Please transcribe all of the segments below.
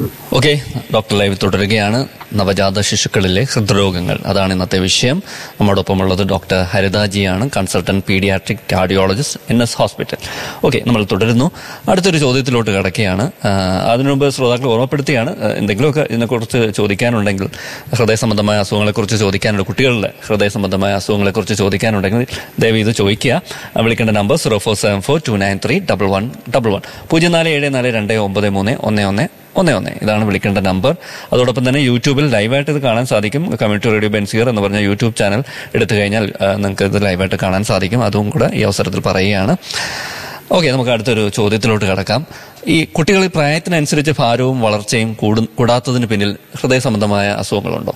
Okay doctor live തുടരുകയാണ് നവജാത ശിശുക്കളിലെ ഹൃദ്രോഗങ്ങൾ അതാണ് ഇന്നത്തെ വിഷയം നമ്മോടൊപ്പമുള്ളത് ഡോക്ടർ ഹരിതാജിയാണ് consultant paediatric cardiologist N S hospital okay നമ്മൾ തുടരുന്നു അടുത്തൊരു ചോദ്യത്തിലോട്ട് കിടക്കുകയാണ് ആ, അതിനു മുമ്പ് ശ്രോതാക്കൾ ഓർമ്മപ്പെടുത്തിയാണ് ആ, എന്തെങ്കിലുമൊക്കെ ഇതിനെക്കുറിച്ച് ചോദിക്കാനുണ്ടെങ്കിൽ ഹൃദയ സംബന്ധമായ അസുഖങ്ങളെക്കുറിച്ച് ചോദിക്കാനുണ്ട് കുട്ടികളുടെ ഹൃദയ സംബന്ധമായ അസുഖങ്ങളെക്കുറിച്ച് ചോദിക്കാനുണ്ടെങ്കിൽ ദയവ് ഇത് ചോദിക്കുക ആ, വിളിക്കേണ്ട number zero four seven four two nine three double one double one പൂജ്യം നാല് ഏഴ് നാല് രണ്ട് ഒമ്പത് മൂന്ന് ഒന്ന് ഒന്ന് ഒന്ന് ഒന്ന് ഇതാണ് വിളിക്കേണ്ട നമ്പർ അതോടൊപ്പം തന്നെ യൂട്യൂബിൽ ലൈവായിട്ട് ഇത് കാണാൻ സാധിക്കും കമ്മ്യൂണിറ്റി റേഡിയോ ബെൻസിയർ എന്ന് പറഞ്ഞ യൂട്യൂബ് ചാനൽ എടുത്തു കഴിഞ്ഞാൽ ആ, നിങ്ങൾക്ക് ഇത് ലൈവായിട്ട് കാണാൻ സാധിക്കും അതും കൂടെ ഈ അവസരത്തിൽ പറയുകയാണ് ഓക്കെ നമുക്ക് അടുത്തൊരു ചോദ്യത്തിലോട്ട് കിടക്കാം ഈ കുട്ടികളിൽ പ്രായത്തിനനുസരിച്ച് ഭാരവും വളർച്ചയും കൂടു കൂടാത്തതിന് പിന്നിൽ ഹൃദയ സംബന്ധമായ അസുഖങ്ങളുണ്ടോ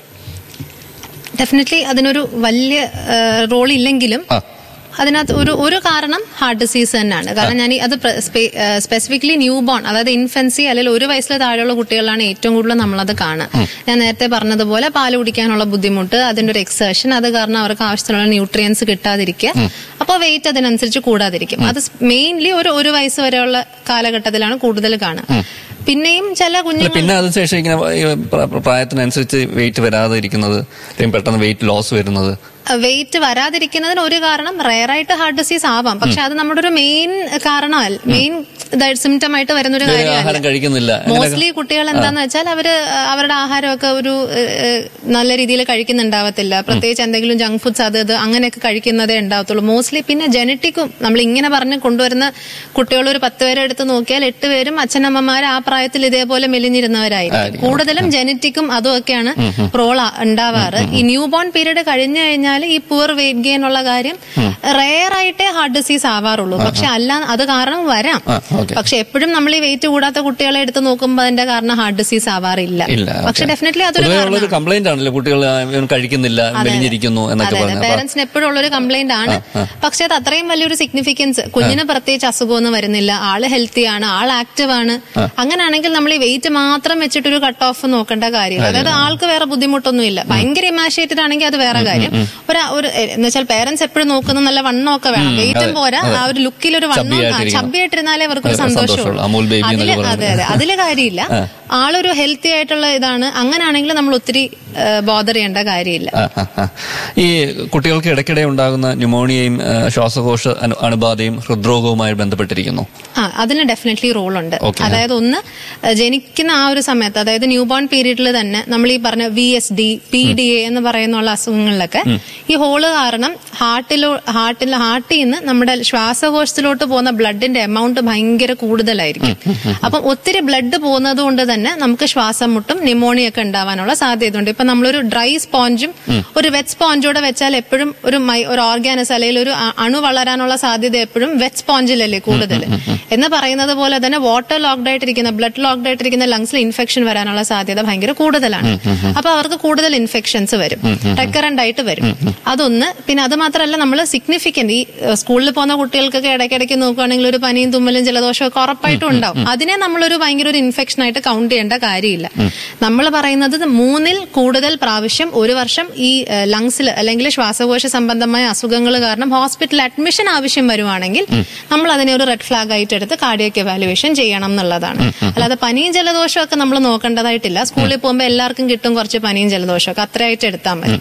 ഡെഫിനറ്റ്ലി അതിനൊരു വലിയ റോൾ ഇല്ലെങ്കിലും ആ. അതിനകത്ത് ഒരു ഒരു കാരണം ഹാർട്ട് ഡിസീസ് തന്നെയാണ് കാരണം ഞാൻ ഈ അത് സ്പെസിഫിക്കലി ന്യൂ ബോൺ അതായത് ഇൻഫൻസി അല്ലെങ്കിൽ ഒരു വയസ്സിലെ താഴെയുള്ള കുട്ടികളാണ് ഏറ്റവും കൂടുതൽ നമ്മളത് കാണുക ഞാൻ നേരത്തെ പറഞ്ഞതുപോലെ പാല് കുടിക്കാനുള്ള ബുദ്ധിമുട്ട് അതിന്റെ ഒരു എക്സേഷൻ അത് കാരണം അവർക്ക് ആവശ്യത്തിനുള്ള ന്യൂട്രിയൻസ് കിട്ടാതിരിക്കുക അപ്പോൾ വെയിറ്റ് അതിനനുസരിച്ച് കൂടാതിരിക്കും അത് മെയിൻലി ഒരു ഒരു വയസ്സ് വരെയുള്ള കാലഘട്ടത്തിലാണ് കൂടുതൽ കാണുക പിന്നെയും ചില അല്ല, കുഞ്ഞുങ്ങൾ പിന്നെ അതിനുശേഷം ഇങ്ങനെ ഈ പ്ര- പ്ര- പ്രായത്തിനനുസരിച്ച് വെയിറ്റ് വരാതെ ഇരിക്കുന്നത് അല്ലെങ്കിൽ പെട്ടെന്ന് വെയിറ്റ് ലോസ് വരുന്നത് വെയിറ്റ് വരാതിരിക്കുന്നതിന് ഒരു കാരണം റയറായിട്ട് ഹാർട്ട് ഡിസീസ് ആവാം പക്ഷെ അത് നമ്മുടെ ഒരു മെയിൻ കാരണമല്ല മെയിൻ സിംറ്റം ആയിട്ട് വരുന്ന ഒരു ഇതുവരെ കാര്യമല്ല ആഹാരം കഴിക്കുന്നില്ല അങ്ങനെയൊക്കെ- മോസ്റ്റ്ലി കുട്ടികൾ എന്താന്ന് വെച്ചാൽ അവര് അവരുടെ ആഹാരമൊക്കെ ഒരു ഏഹ്, നല്ല രീതിയിൽ കഴിക്കുന്നുണ്ടാവത്തില്ല പ്രത്യേകിച്ച് എന്തെങ്കിലും ജങ്ക് ഫുഡ്സ് അത് ഇത് അങ്ങനെയൊക്കെ കഴിക്കുന്നതേ ഉണ്ടാവത്തുള്ളൂ മോസ്റ്റ്ലി പിന്നെ ജനറ്റിക്കും നമ്മൾ ഇങ്ങനെ പറഞ്ഞ് കൊണ്ടുവരുന്ന കുട്ടികൾ ഒരു പത്ത് പേരെ എടുത്ത് നോക്കിയാൽ എട്ട് പേരും അച്ഛനമ്മമാർ ആ പ്രായത്തിൽ ഇതേപോലെ മെലിഞ്ഞിരുന്നവരായിരിക്കും ആയിരിക്കും. കൂടുതലും ജനറ്റിക്കും അതും ഒക്കെയാണ് റോൾ ഉണ്ടാവാറ് ഈ ന്യൂ ബോൺ പീരീഡ് കഴിഞ്ഞു കഴിഞ്ഞാൽ ഈ പുവർ വെയിറ്റ് ഗെയിൻ ഉള്ള കാര്യം റെയർ ആയിട്ടേ ഹാർട്ട് ഡിസീസ് ആവാറുള്ളൂ പക്ഷെ അല്ല അത് കാരണം വരാം ആ, okay. പക്ഷെ എപ്പോഴും നമ്മൾ ഈ വെയിറ്റ് കൂടാത്ത കുട്ടികളെ എടുത്ത് നോക്കുമ്പോൾ അതിന്റെ കാരണം ഹാർട്ട് ഡിസീസ് ആവാറില്ല ഇല്ല പക്ഷെ ഡെഫിനറ്റ്ലി അതൊരു പൊതുവെ കാരണമാണ്. ഉള്ളൊരു കംപ്ലൈന്റ് ആണല്ലോ കുട്ടികൾ ആ, ഇവൻ കഴിക്കുന്നില്ല മെലിഞ്ഞിരിക്കുന്നു എന്നൊക്കെ അതെ പറഞ്ഞു അപ്പൊ പേരൻസിന് എപ്പോഴും ഉള്ളൊരു കംപ്ലൈന്റ് ആണ് പക്ഷെ അത് അത്രയും വലിയൊരു സിഗ്നിഫിക്കൻസ് കുഞ്ഞിന് പ്രത്യേകിച്ച് അസുഖമൊന്നും വരുന്നില്ല ആള് ഹെൽത്തി ആണ് ആൾ ആക്റ്റീവ് ആണ് അങ്ങനെയാണെങ്കിൽ നമ്മൾ ഈ വെയിറ്റ് മാത്രം വെച്ചിട്ട് ഒരു കട്ട് ഓഫ് നോക്കേണ്ട കാര്യമില്ല അതായത് ആൾക്ക് വേറെ ബുദ്ധിമുട്ടൊന്നുമില്ല ഭയങ്കര ഇമാഷിയേറ്റഡ് ആണെങ്കിൽ അത് വേറെ കാര്യം ഒരു ഒരു എന്ന് വെച്ചാൽ പേരൻസ് എപ്പോഴും നോക്കുന്ന നല്ല വണ്ണമൊക്കെ വേണം വെയിറ്റും പോരാ ആ ഒരു ലുക്കിൽ ഒരു വണ്ണം ചബ്ബിയായിട്ടിരിക്കണം. ചബ്ബിയായിട്ടിരുന്നാലേ അവർക്കൊരു അതെ, സന്തോഷമുള്ളൂ സന്തോഷമുള്ളൂ. അമൂൽ ബേബി അതില് എന്നൊക്കെ അതെ അതെ അതില് കാര്യമില്ല ആളൊരു ഹെൽത്തി ആയിട്ടുള്ള ഇതാണ് അങ്ങനെയാണെങ്കിൽ നമ്മൾ ഒത്തിരി ബോധർ ചെയ്യേണ്ട കാര്യമില്ല ആ, ആ, ആ. ഈ കുട്ടികൾക്ക് ഇടയ്ക്കിടെ ഉണ്ടാകുന്ന ന്യൂമോണിയയും ആ, ശ്വാസകോശ അനു- അണുബാധയും ഹൃദ്രോഗവുമായി ബന്ധപ്പെട്ടിരിക്കുന്നു ആ അതിന് ഡെഫിനറ്റ്ലി റോൾ ഉണ്ട് Okay. അതായത് ഒന്ന് ഏഹ്, ജനിക്കുന്ന ആ ഒരു സമയത്ത് അതായത് ന്യൂ ബോൺ പീരീഡിൽ തന്നെ നമ്മൾ ഈ പറഞ്ഞ V S D P D A എന്ന് പറയുന്നുള്ള അസുഖങ്ങളിലൊക്കെ ഈ ഹോള് കാരണം ഹാർട്ടിലോ ഹാർട്ടിൽ ഹാർട്ടിൽ നിന്ന് നമ്മുടെ ശ്വാസകോശത്തിലോട്ട് പോകുന്ന ബ്ലഡിന്റെ എമൗണ്ട് ഭയങ്കര കൂടുതലായിരിക്കും അപ്പം ഒത്തിരി ബ്ലഡ് പോകുന്നത് കൊണ്ട് തന്നെ നമുക്ക് ശ്വാസം മുട്ടും ന്യൂമോണിയ ഒക്കെ ഉണ്ടാവാനുള്ള സാധ്യതയുണ്ട് ഇപ്പൊ നമ്മളൊരു ഡ്രൈ സ്പോഞ്ചും ഒരു വെറ്റ് സ്പോഞ്ചൂടെ വെച്ചാൽ എപ്പോഴും ഒരു മൈ- ഒരു ഓർഗാനസ് അല്ലെങ്കിൽ ഒരു അ- അണു വളരാനുള്ള സാധ്യത എപ്പോഴും വെറ്റ് സ്പോഞ്ചിലല്ലേ കൂടുതൽ എന്ന് പറയുന്നത് പോലെ തന്നെ വാട്ടർ ലോക്ക്ഡ് ആയിട്ടിരിക്കുന്ന ബ്ലഡ് ലോക്ക്ഡ് ആയിട്ടിരിക്കുന്ന ലങ്സിൽ ഇൻഫെക്ഷൻ വരാനുള്ള സാധ്യത ഭയങ്കര കൂടുതലാണ് അപ്പൊ അവർക്ക് കൂടുതൽ ഇൻഫെക്ഷൻസ് വരും റെക്കറന്റ് ആയിട്ട് വരും അതൊന്ന് പിന്നെ അത് മാത്രമല്ല നമ്മൾ സിഗ്നിഫിക്കന്റ് ഈ ഏഹ്, സ്കൂളിൽ പോകുന്ന കുട്ടികൾക്കൊക്കെ ഇടയ്ക്കിടയ്ക്ക് നോക്കുകയാണെങ്കിൽ ഒരു പനിയും തുമ്മലും ജലദോഷവും ഒക്കെ ഉറപ്പായിട്ടും ഉണ്ടാവും അതിനെ നമ്മളൊരു ഭയങ്കര ഒരു ഇൻഫെക്ഷൻ ആയിട്ട് കൗണ്ട് ചെയ്യേണ്ട കാര്യമില്ല നമ്മൾ പറയുന്നത് മൂന്നിൽ കൂടുതൽ പ്രാവശ്യം ഒരു വർഷം ഈ ലങ്സിൽ അല്ലെങ്കിൽ ശ്വാസകോശ സംബന്ധമായ അസുഖങ്ങൾ കാരണം ഹോസ്പിറ്റൽ അഡ്മിഷൻ ആവശ്യം വരുവാണെങ്കിൽ നമ്മൾ അതിനെ ഒരു റെഡ് ഫ്ലാഗ് ആയിട്ട് എടുത്ത് കാർഡിയക് എവാലുവേഷൻ ചെയ്യണം എന്നുള്ളതാണ് അല്ലാതെ പനിയും ജലദോഷവും ഒക്കെ നമ്മൾ നോക്കേണ്ടതായിട്ടില്ല സ്കൂളിൽ പോകുമ്പോൾ എല്ലാവർക്കും കിട്ടും കുറച്ച് പനിയും ജലദോഷവും ഒക്കെ അത്രയായിട്ട് എടുത്താൽ മതി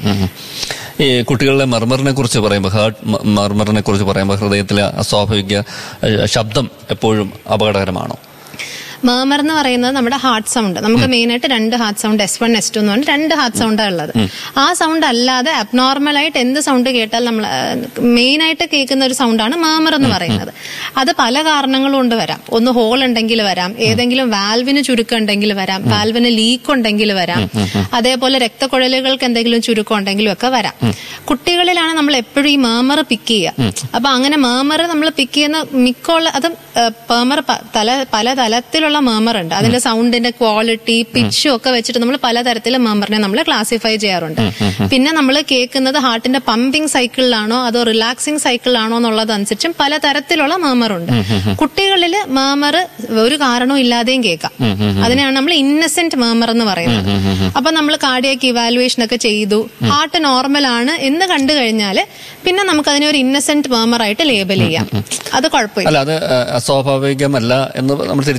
ഈ കുട്ടികളുടെ മർമറിനെ കുറിച്ച് പറയുമ്പോൾ ഹാർട്ട് മർമറിനെ കുറിച്ച് പറയുമ്പോൾ ഹൃദയത്തിലെ അസ്വാഭാവിക ഏഹ്, ശബ്ദം എപ്പോഴും അപകടകരമാണോ മേമർ എന്ന് പറയുന്നത് നമ്മുടെ ഹാർട്ട് സൗണ്ട് നമുക്ക് മെയിൻ ആയിട്ട് രണ്ട് heart sound S one S two എന്ന് പറഞ്ഞ് രണ്ട് ഹാർട്ട് സൗണ്ടാണ് ഉള്ളത് ആ സൗണ്ട് അല്ലാതെ അബ്നോർമൽ ആയിട്ട് എന്ത് സൗണ്ട് കേട്ടാൽ നമ്മൾ മെയിൻ ആയിട്ട് കേൾക്കുന്ന ഒരു സൗണ്ടാണ് മേമർ എന്ന് പറയുന്നത് അത് പല കാരണങ്ങളും കൊണ്ട് വരാം ഒന്ന് ഹോൾ ഉണ്ടെങ്കിൽ വരാം ഏതെങ്കിലും വാൽവിന് ചുരുക്കം ഉണ്ടെങ്കിൽ വരാം വാൽവിന് ലീക്ക് ഉണ്ടെങ്കിൽ വരാം അതേപോലെ രക്തക്കുഴലുകൾക്ക് എന്തെങ്കിലും ചുരുക്കം ഉണ്ടെങ്കിലും ഒക്കെ വരാം കുട്ടികളിലാണ് നമ്മൾ എപ്പോഴും ഈ മേമർ പിക്ക് ചെയ്യുക അപ്പൊ അങ്ങനെ മേമർ നമ്മൾ പിക്ക് ചെയ്യുന്ന മിക്കുള്ള അത് പേമർ തല പല തലത്തിലുള്ള മേമർ ഉണ്ട് അതിന്റെ സൗണ്ടിന്റെ ക്വാളിറ്റി പിച്ചും ഒക്കെ വെച്ചിട്ട് നമ്മൾ പലതരത്തിലെ മേമറിനെ നമ്മൾ ക്ലാസിഫൈ ചെയ്യാറുണ്ട് പിന്നെ നമ്മൾ കേൾക്കുന്നത് ഹാർട്ടിന്റെ പമ്പിംഗ് സൈക്കിളിലാണോ അതോ റിലാക്സിംഗ് സൈക്കിളിലാണോ എന്നുള്ളതനുസരിച്ചും പലതരത്തിലുള്ള മേമർ ഉണ്ട് കുട്ടികളിൽ മേമർ ഒരു കാരണവും ഇല്ലാതെയും കേൾക്കാം അതിനെയാണ് നമ്മൾ ഇന്നസെന്റ് മേമർ എന്ന് പറയുന്നത് അപ്പൊ നമ്മൾ കാർഡിയാക്ക് ഇവാലുവേഷൻ ഒക്കെ ചെയ്തു ഹാർട്ട് നോർമൽ ആണ് എന്ന് കണ്ടു കഴിഞ്ഞാല് പിന്നെ നമുക്ക് അതിനെ ഒരു ഇന്നസെന്റ് മേമർ ആയിട്ട് ലേബൽ ചെയ്യാം അത് കുഴപ്പമില്ല അല്ല അത് ഏഹ്, അസ്വാഭാവികമല്ല എന്ന് നമ്മൾ തിരിച്ചറിയുന്ന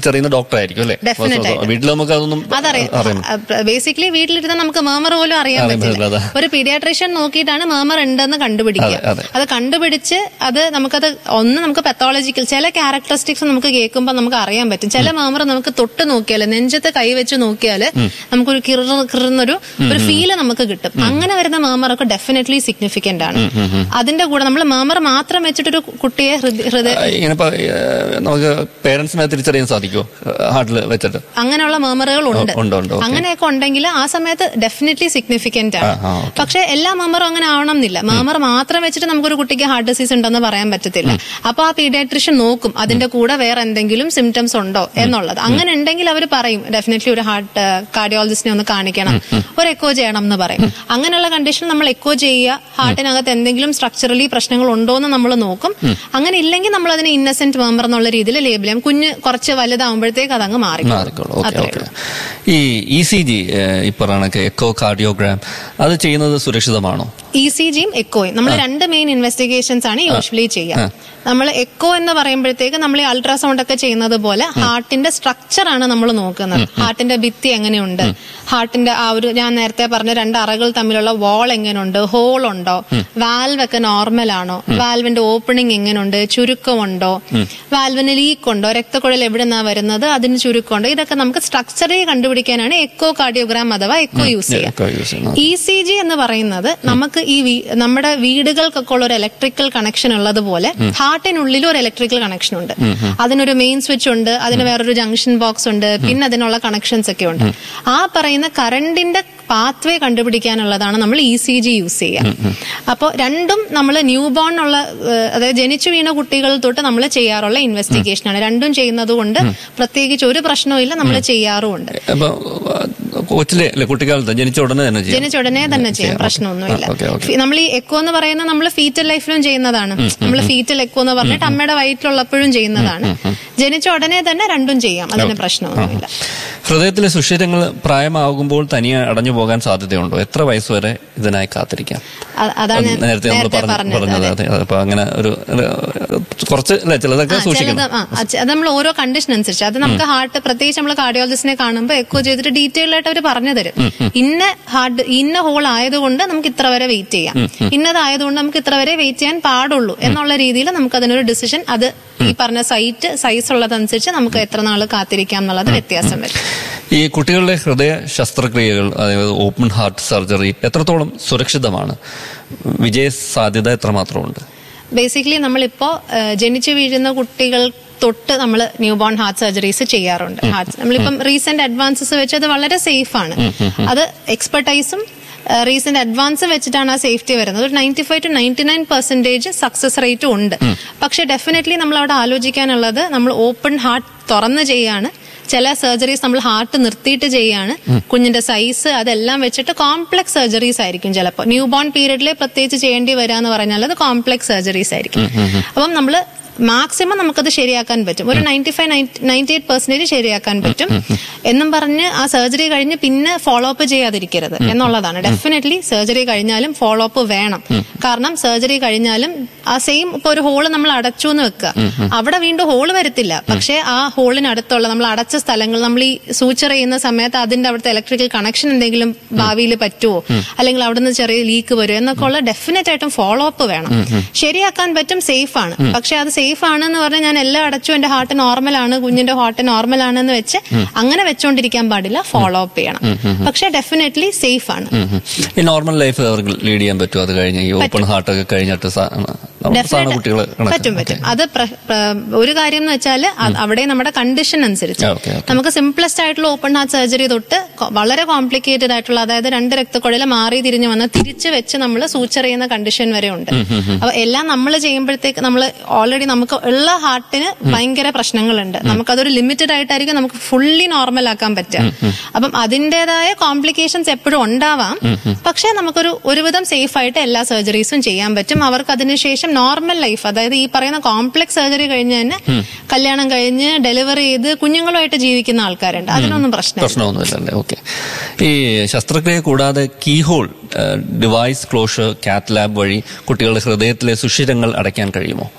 ഡോക്ടർ ആയിരിക്കും അല്ലേ Definite ആയിട്ടും. വീട്ടിൽ നമുക്ക് അതൊന്നും അറിയാം അതറിയാം ബേസിക്കലി വീട്ടിലിരുന്ന് നമുക്ക് മേമർ പോലും അറിയാൻ അറിയാൻ പറ്റില്ല പറ്റില്ല, ഒരു പീഡിയാട്രീഷ്യൻ നോക്കിയിട്ടാണ് മേമർ ഉണ്ടെന്ന് കണ്ടുപിടിക്കുക അതെ, അതെ. അത് കണ്ടുപിടിച്ച് അത് നമുക്കത് ഒന്ന് നമുക്ക് പെത്തോളജിക്കൽ ചില ക്യാരക്ടറിസ്റ്റിക്സ് നമുക്ക് കേൾക്കുമ്പോൾ നമുക്ക് അറിയാൻ പറ്റും ചില മേമർ നമുക്ക് തൊട്ട് നോക്കിയാൽ നെഞ്ചത്ത് കൈവച്ച് നോക്കിയാൽ നമുക്കൊരു കിറ കിറുന്നൊരു ഒരു ഫീല് നമുക്ക് കിട്ടും അങ്ങനെ വരുന്ന മേമറൊക്കെ ഡെഫിനറ്റ്ലി സിഗ്നിഫിക്കന്റ് ആണ് അതിന്റെ കൂടെ നമ്മൾ മേമർ മാത്രം വെച്ചിട്ടൊരു കുട്ടിയെ ഹൃദയ ഹൃദയ ആ, ഇങ്ങനെ ഇപ്പൊ, ഏ, നമുക്ക് പേരൻസിനെ തിരിച്ചറിയാൻ സാധിക്കുമോ ഹാർട്ടിൽ വെച്ചിട്ട് അങ്ങനെയുള്ള മേമറുകൾ ഉണ്ട് ഉണ്ട്, ഉണ്ട്, okay. അങ്ങനെയൊക്കെ ഉണ്ടെങ്കിൽ ആ സമയത്ത് ഡെഫിനറ്റ്ലി സിഗ്നിഫിക്കന്റ് ആണ് ആ, ആ, okay. പക്ഷെ എല്ലാ മേമറും അങ്ങനെ ആവണം എന്നില്ല മേമർ മാത്രം വെച്ചിട്ട് നമുക്കൊരു കുട്ടിക്ക് ഹാർട്ട് ഡിസീസ് ഉണ്ടെന്ന് പറയാൻ പറ്റത്തില്ല അപ്പൊ ആ പീഡിയാട്രിഷ്യൻ നോക്കും അതിന്റെ കൂടെ വേറെ എന്തെങ്കിലും സിംറ്റംസ് ഉണ്ടോ എന്നുള്ളത് അങ്ങനെ ഉണ്ടെങ്കിൽ അവർ പറയും ഡെഫിനറ്റ്ലി ഒരു ഹാർട്ട് കാർഡിയോളജിസ്റ്റിനെ ഒന്ന് കാണിക്കണം ഒരു എക്കോ ചെയ്യണം എന്ന് പറയും അങ്ങനെയുള്ള കണ്ടീഷൻ നമ്മൾ എക്കോ ചെയ്യുക ഹാർട്ടിനകത്ത് എന്തെങ്കിലും സ്ട്രക്ചറലി പ്രശ്നങ്ങൾ ഉണ്ടോ എന്ന് നമ്മൾ നോക്കും അങ്ങനെ ഇല്ലെങ്കിൽ നമ്മൾ അതിനെ ഇന്നസെന്റ് മേമർ എന്നുള്ള രീതിയിൽ ലേബിൾ ചെയ്യാം കുഞ്ഞ് കുറച്ച് വലുതാവുമ്പോഴത്തേക്ക് അതങ്ങ് മാറി മാറിക്കോളൂ ഓക്കെ ഓക്കെ ഈ ഇ സി ജി ഈ പറയുന്ന എക്കോ കാർഡിയോഗ്രാം അത് ചെയ്യുന്നത് സുരക്ഷിതമാണോ ഇ സി ജിയും എക്കോയും നമ്മൾ രണ്ട് മെയിൻ ഇൻവെസ്റ്റിഗേഷൻസ് ആണ് യൂഷ്വലി ചെയ്യുക നമ്മൾ എക്കോ എന്ന് പറയുമ്പോഴത്തേക്ക് നമ്മൾ ഈ അൾട്രാസൗണ്ട് ഒക്കെ ചെയ്യുന്നത് പോലെ ഹാർട്ടിന്റെ സ്ട്രക്ചർ ആണ് നമ്മൾ നോക്കുന്നത് ഹാർട്ടിന്റെ ഭിത്തി എങ്ങനെയുണ്ട് ഹാർട്ടിന്റെ ആ ഒരു ഞാൻ നേരത്തെ പറഞ്ഞ രണ്ട് അറകൾ തമ്മിലുള്ള വാൾ എങ്ങനെയുണ്ട് ഹോൾ ഉണ്ടോ വാൽവ് ഒക്കെ നോർമൽ ആണോ വാൽവിന്റെ ഓപ്പണിംഗ് എങ്ങനെയുണ്ട് ചുരുക്കമുണ്ടോ വാൽവിന് ലീക്ക് ഉണ്ടോ രക്തക്കുഴൽ എവിടെ നിന്നാ വരുന്നത് അതിന് ചുരുക്കമുണ്ടോ ഇതൊക്കെ നമുക്ക് സ്ട്രക്ചറെ കണ്ടുപിടിക്കാനാണ് എക്കോ കാർഡിയോഗ്രാം അഥവാ എക്കോ യൂസ് ചെയ്യുക എക്കോ യൂസ് ചെയ്യുന്നത് ഇ സി ജി എന്ന് പറയുന്നത് നമുക്ക് ഈ വീ- നമ്മുടെ വീടുകൾക്കൊക്കെ ഉള്ള ഒരു ഇലക്ട്രിക്കൽ കണക്ഷൻ ഉള്ളതുപോലെ ഹാർട്ടിനുള്ളിലും ഒരു ഇലക്ട്രിക്കൽ കണക്ഷൻ ഉണ്ട് അതിനൊരു മെയിൻ സ്വിച്ച് ഉണ്ട് അതിന് വേറൊരു ജംഗ്ഷൻ ബോക്സ് ഉണ്ട് പിന്നെ അതിനുള്ള കണക്ഷൻസ് ഒക്കെ ഉണ്ട് ആ പറയുന്ന കറണ്ടിന്റെ പാത്വേ കണ്ടുപിടിക്കാനുള്ളതാണ് നമ്മൾ ഇ സി ജി യൂസ് ചെയ്യുക അപ്പോൾ രണ്ടും നമ്മൾ ന്യൂ ബോൺ ഉള്ള ഏഹ്, അതായത് ജനിച്ചു വീണ കുട്ടികൾ തൊട്ട് നമ്മൾ ചെയ്യാറുള്ള ഇൻവെസ്റ്റിഗേഷൻ ആണ് രണ്ടും ചെയ്യുന്നത് കൊണ്ട് പ്രത്യേകിച്ച് ഒരു പ്രശ്നവും നമ്മൾ ചെയ്യാറുമുണ്ട് അപ്പൊ ആ, കൊച്ചിലെ അല്ലെ കുട്ടിക്കാലത്ത് ജനിച്ച ഉടനെ തന്നെ ചെയ്യാം ജനിച്ച ഉടനെ തന്നെ ചെയ്യാം പ്രശ്നമൊന്നുമില്ല ഓക്കെ ഓക്കെ ഫി- നമ്മൾ ഈ എക്കോ എന്ന് പറയുന്നത് നമ്മൾ ഫീറ്റൽ ലൈഫിലും ചെയ്യുന്നതാണ് നമ്മൾ ഫീറ്റൽ എക്കോ എന്ന് പറഞ്ഞിട്ട് അമ്മയുടെ വയറ്റിലുള്ളപ്പോഴും ചെയ്യുന്നതാണ് ജനിച്ച ഉടനെ തന്നെ രണ്ടും ചെയ്യാം അതിന് പ്രശ്നമൊന്നുമില്ല ഹൃദയത്തിലെ സുഷിരങ്ങൾ പ്രായമാകുമ്പോൾ തനിയെ അടഞ്ഞു പോകാൻ സാധ്യതയുണ്ടോ എത്ര വയസ്സ് വരെ ഇതിനായി കാത്തിരിക്കാം അ- അതാണ് ഞാൻ നേരത്തെ നമ്മൾ നേരത്തെ പറഞ്ഞത് പറഞ്ഞത് അതെ അപ്പൊ അങ്ങനെ ഒരു ഒരു, കുറച്ച് അല്ലെ ചിലതൊക്കെ ആ, സൂക്ഷിക്കണം ചിലത് ആ, അത് അത് നമ്മൾ ഓരോ കണ്ടീഷൻ അനുസരിച്ച് അത് നമുക്ക് ഹാർട്ട് പ്രത്യേകിച്ച് നമ്മൾ കാർഡിയോളജിസ്റ്റിനെ കാണുമ്പോൾ എക്കോ ചെയ്തിട്ട് ഡീറ്റെയിൽ ആയിട്ട് അവർ പറഞ്ഞു തരും ഇന്ന ഹാർട്ട് ഇന്ന ഹോൾ ആയതുകൊണ്ട് നമുക്ക് ഇത്ര വരെ വെയിറ്റ് ചെയ്യാം ഇന്നതായതുകൊണ്ട് നമുക്ക് ഇത്ര വരെ വെയിറ്റ് ചെയ്യാൻ പാടുള്ളൂ എന്നുള്ള രീതിയിൽ നമുക്ക് അതിനൊരു ഡിസിഷൻ അത് ഈ പറഞ്ഞ സൈറ്റ് സൈസ് ഉള്ളതനുസരിച്ച് നമുക്ക് എത്ര നാൾ കാത്തിരിക്കാം എന്നുള്ളത് വ്യത്യാസം വരും ഈ കുട്ടികളുടെ ഹൃദയ ശസ്ത്രക്രിയകൾ അതായത് ഓപ്പൺ ഹാർട്ട് സർജറി എത്രത്തോളം സുരക്ഷിതമാണ് വിജയ സാധ്യത എത്രമാത്രമുണ്ട് ബേസിക്കലി നമ്മളിപ്പോ ഏഹ്, ജനിച്ചു വീഴുന്ന കുട്ടികൾ തൊട്ട് നമ്മൾ ന്യൂ ബോൺ ഹാർട്ട് സർജറീസ് ചെയ്യാറുണ്ട് ഹാർട്ട് നമ്മളിപ്പം റീസെന്റ് അഡ്വാൻസസ് വെച്ച് അത് വളരെ സേഫ് ആണ് അത് എക്സ്പെർട്ടൈസും റീസെന്റ് അഡ്വാൻസ് വെച്ചിട്ടാണ് ആ സേഫ്റ്റി വരുന്നത് ഒരു ninety five to ninety nine percentage success റേറ്റും ഉണ്ട് പക്ഷെ ഡെഫിനറ്റ്ലി നമ്മൾ അവിടെ ആലോചിക്കാനുള്ളത് നമ്മൾ ഓപ്പൺ ഹാർട്ട് തുറന്ന് ചെയ്യാണ് ചില സർജറീസ് നമ്മൾ ഹാർട്ട് നിർത്തിയിട്ട് ചെയ്യാണ് കുഞ്ഞിന്റെ സൈസ് അതെല്ലാം വെച്ചിട്ട് കോംപ്ലക്സ് സർജറീസ് ആയിരിക്കും ചിലപ്പോൾ ന്യൂ ബോൺ പീരീഡിൽ പ്രത്യേകിച്ച് ചെയ്യേണ്ടി വരാന്ന് പറഞ്ഞാൽ അത് കോംപ്ലക്സ് സർജറീസ് ആയിരിക്കും അപ്പം നമ്മൾ മാക്സിമം നമുക്കത് ശരിയാക്കാൻ പറ്റും ഒരു ninety five ninety eight percentage ശരിയാക്കാൻ പറ്റും എന്നും പറഞ്ഞ് ആ സർജറി കഴിഞ്ഞ് പിന്നെ ഫോളോ അപ്പ് ചെയ്യാതിരിക്കരുത് എന്നുള്ളതാണ് ഡെഫിനറ്റ്ലി സർജറി കഴിഞ്ഞാലും ഫോളോ അപ്പ് വേണം കാരണം സർജറി കഴിഞ്ഞാലും ആ സെയിം ഇപ്പൊ ഒരു ഹോള് നമ്മൾ അടച്ചു എന്ന് വെക്കുക അവിടെ വീണ്ടും ഹോള് വരത്തില്ല പക്ഷേ ആ ഹോളിനടുത്തുള്ള നമ്മൾ അടച്ച സ്ഥലങ്ങൾ നമ്മൾ ഈ സൂച്ചർ ചെയ്യുന്ന സമയത്ത് അതിന്റെ അവിടുത്തെ ഇലക്ട്രിക്കൽ കണക്ഷൻ എന്തെങ്കിലും ഭാവിയിൽ പറ്റുമോ അല്ലെങ്കിൽ അവിടുന്ന് ചെറിയ ലീക്ക് വരുമോ എന്നൊക്കെ ഉള്ള ഡെഫിനറ്റ് ആയിട്ടും ഫോളോ അപ്പ് വേണം ശരിയാക്കാൻ പറ്റും സേഫ് ആണ് പക്ഷെ അത് സേഫ് ആണെന്ന് പറഞ്ഞാൽ ഞാൻ എല്ലാം അടച്ചു എന്റെ ഹാർട്ട് നോർമൽ ആണ് കുഞ്ഞിന്റെ ഹാർട്ട് നോർമൽ ആണെന്ന് വെച്ച് അങ്ങനെ വെച്ചോണ്ടിരിക്കാൻ പാടില്ല ഫോളോ അപ്പ് ചെയ്യണം പക്ഷെ ഡെഫിനറ്റ്ലി സേഫ് ആണ് ഈ നോർമൽ ലൈഫ് അവർക്ക് ലീഡ് ചെയ്യാൻ പറ്റുമോ അത് കഴിഞ്ഞ് ഈ ഓപ്പൺ ഹാർട്ട് ഒക്കെ കഴിഞ്ഞിട്ട് സാ- സാധാരണ Definite- കുട്ടികൾ പറ്റും പറ്റും അത് പ്ര- പ്ര- ഒരു കാര്യം എന്ന് വെച്ചാൽ അവിടെ നമ്മുടെ കണ്ടീഷൻ അനുസരിച്ച് ഓക്കെ ഓക്കെ നമുക്ക് സിംപ്ലസ്റ്റ് ആയിട്ടുള്ള ഓപ്പൺ ഹാർട്ട് സർജറി തൊട്ട് കൊ- വളരെ കോംപ്ലിക്കേറ്റഡ് ആയിട്ടുള്ള അതായത് രണ്ട് രക്തക്കുഴൽ മാറി തിരിഞ്ഞു വന്ന് തിരിച്ചു വെച്ച് നമ്മൾ സൂച്ചർ ചെയ്യുന്ന കണ്ടീഷൻ വരെ ഉണ്ട് അപ്പൊ എല്ലാം നമ്മൾ ചെയ്യുമ്പോഴത്തേക്ക് നമ്മൾ ഓൾറെഡി നമുക്ക് ഉള്ള ഹാർട്ടിന് ഭയങ്കര പ്രശ്നങ്ങളുണ്ട് നമുക്കതൊരു ലിമിറ്റഡ് ആയിട്ടായിരിക്കും നമുക്ക് ഫുള്ളി നോർമൽ ആക്കാൻ പറ്റുക അപ്പം അതിൻ്റെതായ കോംപ്ലിക്കേഷൻസ് എപ്പോഴും ഉണ്ടാവാം പക്ഷേ നമുക്കൊരു ഒരുവിധം സേഫ് ആയിട്ട് എല്ലാ സർജറീസും ചെയ്യാൻ പറ്റും അവർക്ക് അതിനുശേഷം നോർമൽ ലൈഫ് അതായത് ഈ പറയുന്ന കോംപ്ലക്സ് സർജറി കഴിഞ്ഞ് തന്നെ കല്യാണം കഴിഞ്ഞ് ഡെലിവറി ചെയ്ത് കുഞ്ഞുങ്ങളുമായിട്ട് ജീവിക്കുന്ന ആൾക്കാരുണ്ട് അതിനൊന്നും പ്രശ്നമില്ല പ്രശ്നമൊന്നുമില്ലല്ലേ ഓക്കെ ഈ ശസ്ത്രക്രിയ കൂടാതെ keyhole device closure cath lab വഴി കുട്ടികളുടെ ഹൃദയത്തിലെ സുഷിരങ്ങൾ അടയ്ക്കാൻ കഴിയുമോ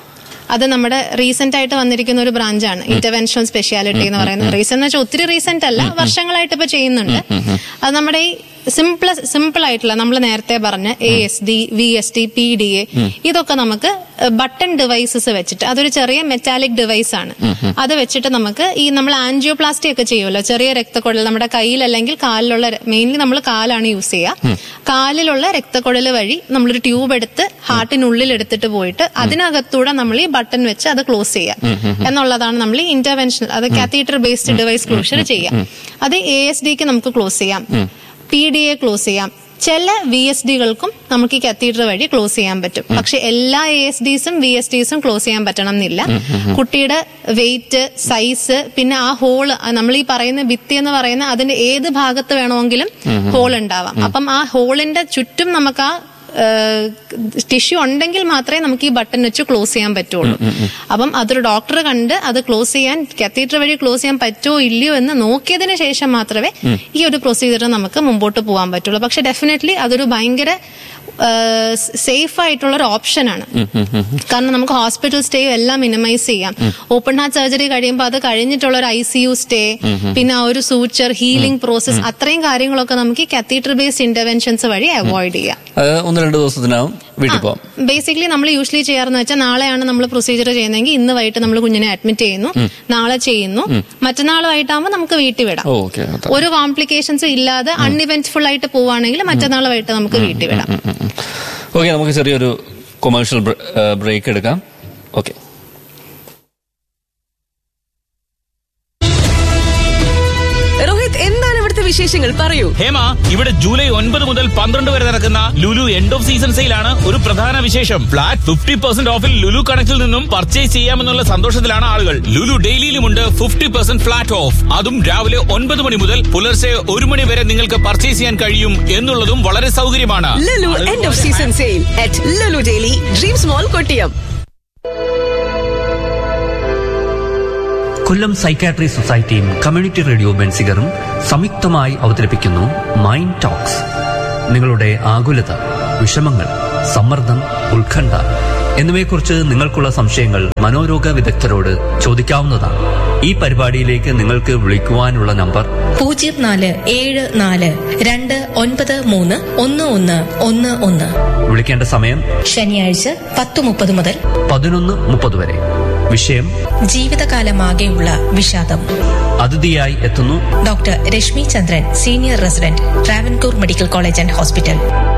അത് നമ്മുടെ റീസെന്റ് ആയിട്ട് വന്നിരിക്കുന്ന ഒരു ബ്രാഞ്ചാണ് ഇന്റർവെൻഷണൽ സ്പെഷ്യാലിറ്റി എന്ന് പറയുന്നത് റീസെന്റ് എന്ന് വെച്ചാൽ ഒത്തിരി റീസെന്റ് അല്ല വർഷങ്ങളായിട്ട് ഇപ്പൊ ചെയ്യുന്നുണ്ട് അത് നമ്മുടെ ഈ സിമ്പിൾ സിമ്പിൾ ആയിട്ടുള്ള നമ്മൾ നേരത്തെ പറഞ്ഞ A S D V S D P D A ഇതൊക്കെ നമുക്ക് ബട്ടൺ ഡിവൈസസ് വെച്ചിട്ട് അതൊരു ചെറിയ മെറ്റാലിക് ഡിവൈസ് ആണ് അത് വെച്ചിട്ട് നമുക്ക് ഈ നമ്മൾ ആൻജിയോപ്ലാസ്റ്റി ഒക്കെ ചെയ്യുമല്ലോ ചെറിയ രക്തക്കുഴൽ നമ്മുടെ കയ്യിൽ അല്ലെങ്കിൽ കാലിലുള്ള മെയിൻലി നമ്മൾ കാലാണ് യൂസ് ചെയ്യുക കാലിലുള്ള രക്തക്കുഴൽ വഴി നമ്മളൊരു ട്യൂബ് എടുത്ത് ഹാർട്ടിനുള്ളിൽ എടുത്തിട്ട് പോയിട്ട് അതിനകത്തൂടെ നമ്മൾ ഈ ബട്ടൺ വെച്ച് അത് ക്ലോസ് ചെയ്യുക എന്നുള്ളതാണ് നമ്മൾ ഈ ഇന്റർവെൻഷൻ അത് കാത്തീറ്റർ ബേസ്ഡ് ഡിവൈസ് ക്ലോഷർ ചെയ്യാം അത് എ എസ് ഡിക്ക് നമുക്ക് ക്ലോസ് ചെയ്യാം പി ഡി എ ക്ലോസ് ചെയ്യാം ചില വി എസ് ഡികൾക്കും നമുക്ക് ഈ കത്തീഡ്ര വഴി ക്ലോസ് ചെയ്യാൻ പറ്റും പക്ഷെ എല്ലാ എ എസ് ഡിസും വി എസ് ഡിസും ക്ലോസ് ചെയ്യാൻ പറ്റണം എന്നില്ല കുട്ടിയുടെ വെയിറ്റ് സൈസ് പിന്നെ ആ ഹോള് നമ്മൾ ഈ പറയുന്ന ഭിത്തി എന്ന് പറയുന്ന അതിന്റെ ഏത് ഭാഗത്ത് വേണമെങ്കിലും ഹോൾ ഉണ്ടാവാം അപ്പം ആ ഹോളിന്റെ ചുറ്റും നമുക്ക് ആ ടിഷ്യൂ ഉണ്ടെങ്കിൽ മാത്രമേ നമുക്ക് ഈ ബട്ടൺ വെച്ച് ക്ലോസ് ചെയ്യാൻ പറ്റുള്ളൂ അപ്പം അതൊരു ഡോക്ടർ കണ്ട് അത് ക്ലോസ് ചെയ്യാൻ കത്തീറ്റർ വഴി ക്ലോസ് ചെയ്യാൻ പറ്റുമോ ഇല്ലയോ എന്ന് നോക്കിയതിന് ശേഷം മാത്രമേ ഈ ഒരു പ്രൊസീജിയർ നമുക്ക് മുമ്പോട്ട് പോകാൻ പറ്റുള്ളൂ പക്ഷെ ഡെഫിനറ്റ്ലി അതൊരു ഭയങ്കര സേഫ് ആയിട്ടുള്ള ഒരു ഓപ്ഷനാണ് കാരണം നമുക്ക് ഹോസ്പിറ്റൽ സ്റ്റേയും എല്ലാം മിനിമൈസ് ചെയ്യാം ഓപ്പൺ ഹാർട്ട് സർജറി കഴിയുമ്പോൾ അത് കഴിഞ്ഞിട്ടുള്ള ഒരു ഐ സി യു സ്റ്റേ പിന്നെ ആ ഒരു സൂച്ചർ ഹീലിംഗ് പ്രോസസ് അത്രയും കാര്യങ്ങളൊക്കെ നമുക്ക് ഈ കത്തീറ്റർ ബേസ്ഡ് ഇന്റർവെൻഷൻസ് വഴി അവോയ്ഡ് ചെയ്യാം അത് ഒന്ന് രണ്ട് ദിവസത്തിനകം വീട്ടിൽ പോവാം ബേസിക്കലി നമ്മൾ യൂഷ്വലി ചെയ്യാറെന്ന് വെച്ചാൽ നാളെയാണ് നമ്മൾ പ്രൊസീജിയർ ചെയ്യുന്നതെങ്കിൽ ഇന്ന് വൈകിട്ട് നമ്മൾ കുഞ്ഞിനെ അഡ്മിറ്റ് ചെയ്യുന്നു നാളെ ചെയ്യുന്നു മറ്റന്നാൾ വൈകിട്ടാകുമ്പോൾ നമുക്ക് വീട്ടിൽ വിടാം ഓക്കെ ഒരു കോംപ്ലിക്കേഷൻസും ഇല്ലാതെ അൺഇവന്റ്ഫുൾ ആയിട്ട് പോവുകയാണെങ്കിൽ മറ്റന്നാൾ വൈകിട്ട് നമുക്ക് വീട്ടിൽ വിടാം ഓക്കെ നമുക്ക് ചെറിയൊരു കൊമേഴ്ഷ്യൽ ബ്രേക്ക് എടുക്കാം ഓക്കെ രോഹിത് എന്താണ് ഇവിടുത്തെ വിശേഷങ്ങൾ പറയൂ ഹേമ ഇവിടെ ജൂലൈ ഒൻപത് മുതൽ പന്ത്രണ്ട് വരെ നടക്കുന്ന ലുലു എൻഡ് ഓഫ് സീസൺ സെയിലാണ് ഒരു പ്രധാന വിശേഷം ഫ്ലാറ്റ് ഫിഫ്റ്റി പെർസെന്റ് ഓഫിൽ ലുലു കണക്റ്റിൽ നിന്നും പർച്ചേസ് ചെയ്യാമെന്നുള്ള സന്തോഷത്തിലാണ് ആളുകൾ ലുലു ഡെയിലിയിലുമുണ്ട് ഫിഫ്റ്റി പെർസെന്റ് ഫ്ലാറ്റ് ഓഫ് അതും രാവിലെ ഒൻപത് മണി മുതൽ പുലർച്ചെ ഒരു മണി വരെ നിങ്ങൾക്ക് പർച്ചേസ് ചെയ്യാൻ കഴിയും എന്നുള്ളതും വളരെ സൗകര്യമാണ് Lulu end of season sale at Lulu daily dreams mall Kottiyam Kollam psychiatry സൊസൈറ്റിയും കമ്മ്യൂണിറ്റി റേഡിയോ ബെൻസിഗറും സംയുക്തമായി അവതരിപ്പിക്കുന്നു മൈൻഡ് ടോക്സ് നിങ്ങളുടെ ആകുലത വിഷമങ്ങൾ സമ്മർദ്ദം ഉത്കണ്ഠ എന്നിവയെക്കുറിച്ച് നിങ്ങൾക്കുള്ള സംശയങ്ങൾ മനോരോഗ വിദഗ്ധരോട് ചോദിക്കാവുന്നതാണ് ഈ പരിപാടിയിലേക്ക് നിങ്ങൾക്ക് വിളിക്കുവാനുള്ള നമ്പർ പൂജ്യം നാല് ഏഴ് നാല് രണ്ട് ഒൻപത് മൂന്ന് ഒന്ന് ഒന്ന് ഒന്ന് ഒന്ന് വിളിക്കേണ്ട സമയം ശനിയാഴ്ച പത്ത് മുപ്പത് മുതൽ പതിനൊന്ന് മുപ്പത് വരെ വിഷയം ജീവിതകാലമാകെയുള്ള വിഷാദം അതിഥിയായി എത്തുന്നു doctor Rashmi Chandran senior resident Travancore medical college and hospital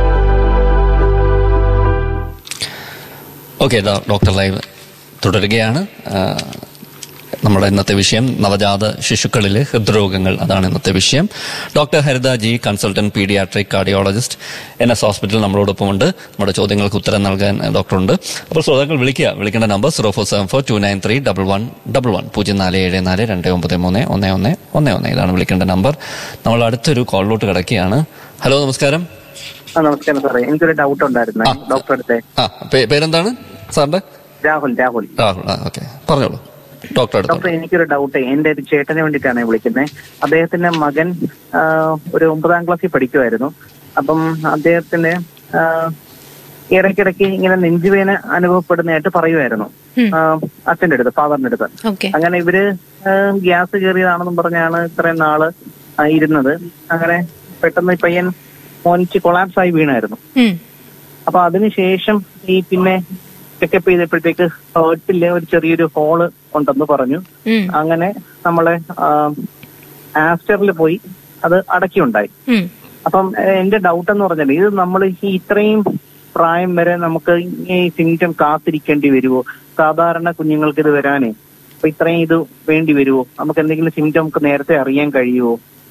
okay doctor live തുടരുകയാണ് ആ, നമ്മുടെ ഇന്നത്തെ വിഷയം നവജാത ശിശുക്കളിലെ ഹൃദ്രോഗങ്ങൾ അതാണ് ഇന്നത്തെ വിഷയം doctor Haritha G consultant paediatric cardiologist N S hospital നമ്മളോടൊപ്പമുണ്ട് നമ്മുടെ ചോദ്യങ്ങൾക്ക് ഉത്തരം നൽകാൻ ഡോക്ടറുണ്ട് അപ്പോൾ ശ്രോതാക്കൾ വിളിക്കുക വിളിക്കേണ്ട number zero four seven four two nine three double one double one പൂജ്യം നാല് ഏഴ് നാല് രണ്ട് ഒമ്പത് മൂന്ന് ഒന്ന് ഒന്ന് ഒന്ന് ഒന്ന് ഇതാണ് വിളിക്കേണ്ട നമ്പർ നമ്മൾ അടുത്തൊരു കോളിലോട്ട് കിടക്കുകയാണ് ഹലോ നമസ്കാരം ആ നമസ്കാരം സാറേ എനിക്കൊരു ഡൗട്ട് ഉണ്ടായിരുന്നു ആ. ഡോക്ടർ അടുത്തെ ആ പേ- പേരെന്താണ് സാറിന്റെ രാഹുൽ രാഹുൽ രാഹുൽ ആ ഓക്കെ പറഞ്ഞോളൂ ഡോക്ടർ ഡോക്ടർ അടുത്തോട്ട് എനിക്കൊരു ഡൗട്ട് എന്റെ ഒരു ചേട്ടന് വേണ്ടിയിട്ടാണ് വിളിക്കുന്നത് അദ്ദേഹത്തിന്റെ മകൻ ആ, ഒരു ഒമ്പതാം ക്ലാസ്സിൽ പഠിക്കുമായിരുന്നു അപ്പം അദ്ദേഹത്തിന് ആ, ഇടയ്ക്കിടയ്ക്ക് ഇങ്ങനെ നെഞ്ചുവേന അനുഭവപ്പെടുന്നതായിട്ട് പറയുമായിരുന്നു ആ, അച്ഛന്റെ അടുത്ത് ഫാദറിന്റെ അടുത്ത് ഓക്കെ അങ്ങനെ ഇവര് ആ, ഗ്യാസ് കയറിയതാണെന്നും പറഞ്ഞാണ് ഇത്രയും നാള് ആ, ഇരുന്നത് അങ്ങനെ പെട്ടെന്ന് ഈ പയ്യൻ മോനിച്ച് കൊളാപ്സ് ആയി വീണായിരുന്നു അപ്പൊ അതിനുശേഷം ഈ പിന്നെ ചെക്കപ്പ് ചെയ്തപ്പോഴത്തേക്ക് ഹേർട്ടില് ഒരു ചെറിയൊരു ഹോള് ഉണ്ടെന്ന് പറഞ്ഞു അങ്ങനെ നമ്മളെ ആസ്റ്ററിൽ പോയി അത് അടക്കിയുണ്ടായി അപ്പം ഏഹ്, എന്റെ ഡൗട്ട് എന്ന് പറഞ്ഞാൽ ഇത് നമ്മൾ ഈ ഇത്രയും പ്രായം വരെ നമുക്ക് ഈ സിംറ്റം കാത്തിരിക്കേണ്ടി വരുമോ സാധാരണ കുഞ്ഞുങ്ങൾക്ക് ഇത് വരാനേ അപ്പൊ ഇത്രയും ഇത് വേണ്ടി വരുമോ നമുക്ക് എന്തെങ്കിലും സിംറ്റം നമുക്ക് നേരത്തെ അറിയാൻ കഴിയുമോ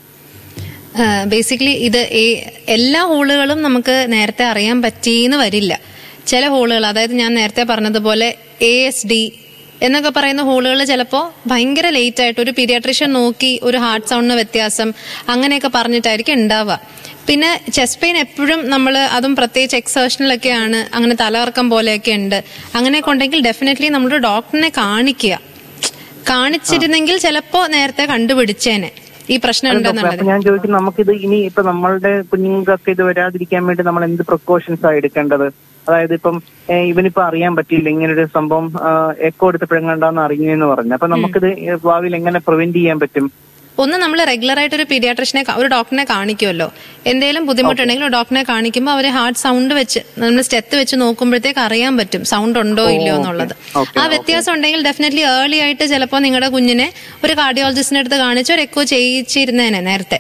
ബേസിക്കലി ഇത് ഏ- എല്ലാ ഹോളുകളും നമുക്ക് നേരത്തെ അറിയാൻ പറ്റിയെന്ന് വരില്ല ചില ഹോളുകൾ അതായത് ഞാൻ നേരത്തെ പറഞ്ഞതുപോലെ എ എസ് ഡി എന്നൊക്കെ പറയുന്ന ഹോളുകൾ ചിലപ്പോൾ ഭയങ്കര ലേറ്റ് ആയിട്ട് ഒരു പീഡിയാട്രിഷ്യൻ നോക്കി ഒരു ഹാർട്ട് സൗണ്ടിന് വ്യത്യാസം അങ്ങനെയൊക്കെ പറഞ്ഞിട്ടായിരിക്കും ഉണ്ടാവുക പിന്നെ ചെസ്റ്റ് പെയിൻ എപ്പോഴും നമ്മൾ അതും പ്രത്യേകിച്ച് എക്സേഷനിലൊക്കെയാണ് അങ്ങനെ തലകറക്കം പോലെയൊക്കെ ഉണ്ട് അങ്ങനെയൊക്കെ ഉണ്ടെങ്കിൽ ഡെഫിനറ്റ്ലി നമ്മുടെ ഡോക്ടറിനെ കാണിക്കുക കാണിച്ചിരുന്നെങ്കിൽ ചിലപ്പോ നേരത്തെ കണ്ടുപിടിച്ചേനെ ഈ പ്രശ്നം അല്ല ഡോക്ടറെ, ഉണ്ടെന്നുള്ളത് അപ്പൊ ഞാൻ ചോദിക്കുന്നു നമുക്കിത് ഇനി ഇപ്പൊ നമ്മളുടെ കുഞ്ഞുങ്ങൾക്കൊക്കെ ഇത് വരാതിരിക്കാൻ വേണ്ടി നമ്മൾ എന്ത് പ്രിക്കോഷൻസ് ആ എടുക്കേണ്ടത് അതായത് ഇപ്പം ഏ, ഇവനിപ്പോ അറിയാൻ പറ്റിയില്ല ഇങ്ങനൊരു സംഭവം എക്കോ എടുത്തപ്പോഴെങ്ങാണ്ടാന്ന് അറിഞ്ഞെന്ന് പറഞ്ഞു അപ്പൊ നമുക്കിത് ഭാവിയിൽ എങ്ങനെ പ്രിവെന്റ് ചെയ്യാൻ പറ്റും ഒന്ന് നമ്മൾ റെഗുലർ ആയിട്ട് ഒരു പീഡിയാട്രിഷനെ ഒരു ഡോക്ടറിനെ കാണിക്കുമല്ലോ എന്തെങ്കിലും ബുദ്ധിമുട്ടുണ്ടെങ്കിൽ ഒരു ഡോക്ടറിനെ കാണിക്കുമ്പോൾ അവർ ഹാർട്ട് സൗണ്ട് വെച്ച് നമ്മൾ സ്റ്റെത്ത് വെച്ച് നോക്കുമ്പോഴത്തേക്ക് അറിയാൻ പറ്റും സൗണ്ട് ഉണ്ടോ ഇല്ലയോ എന്നുള്ളത് ഓക്കെ, ആ വ്യത്യാസം ഉണ്ടെങ്കിൽ ഡെഫിനറ്റ്ലി ഏർലി ആയിട്ട് ചിലപ്പോൾ നിങ്ങളുടെ കുഞ്ഞിനെ ഒരു കാർഡിയോളജിസ്റ്റിന്റെ അടുത്ത് കാണിച്ച് ഒരു എക്കോ ചെയ്യിച്ചിരുന്നേനെ നേരത്തെ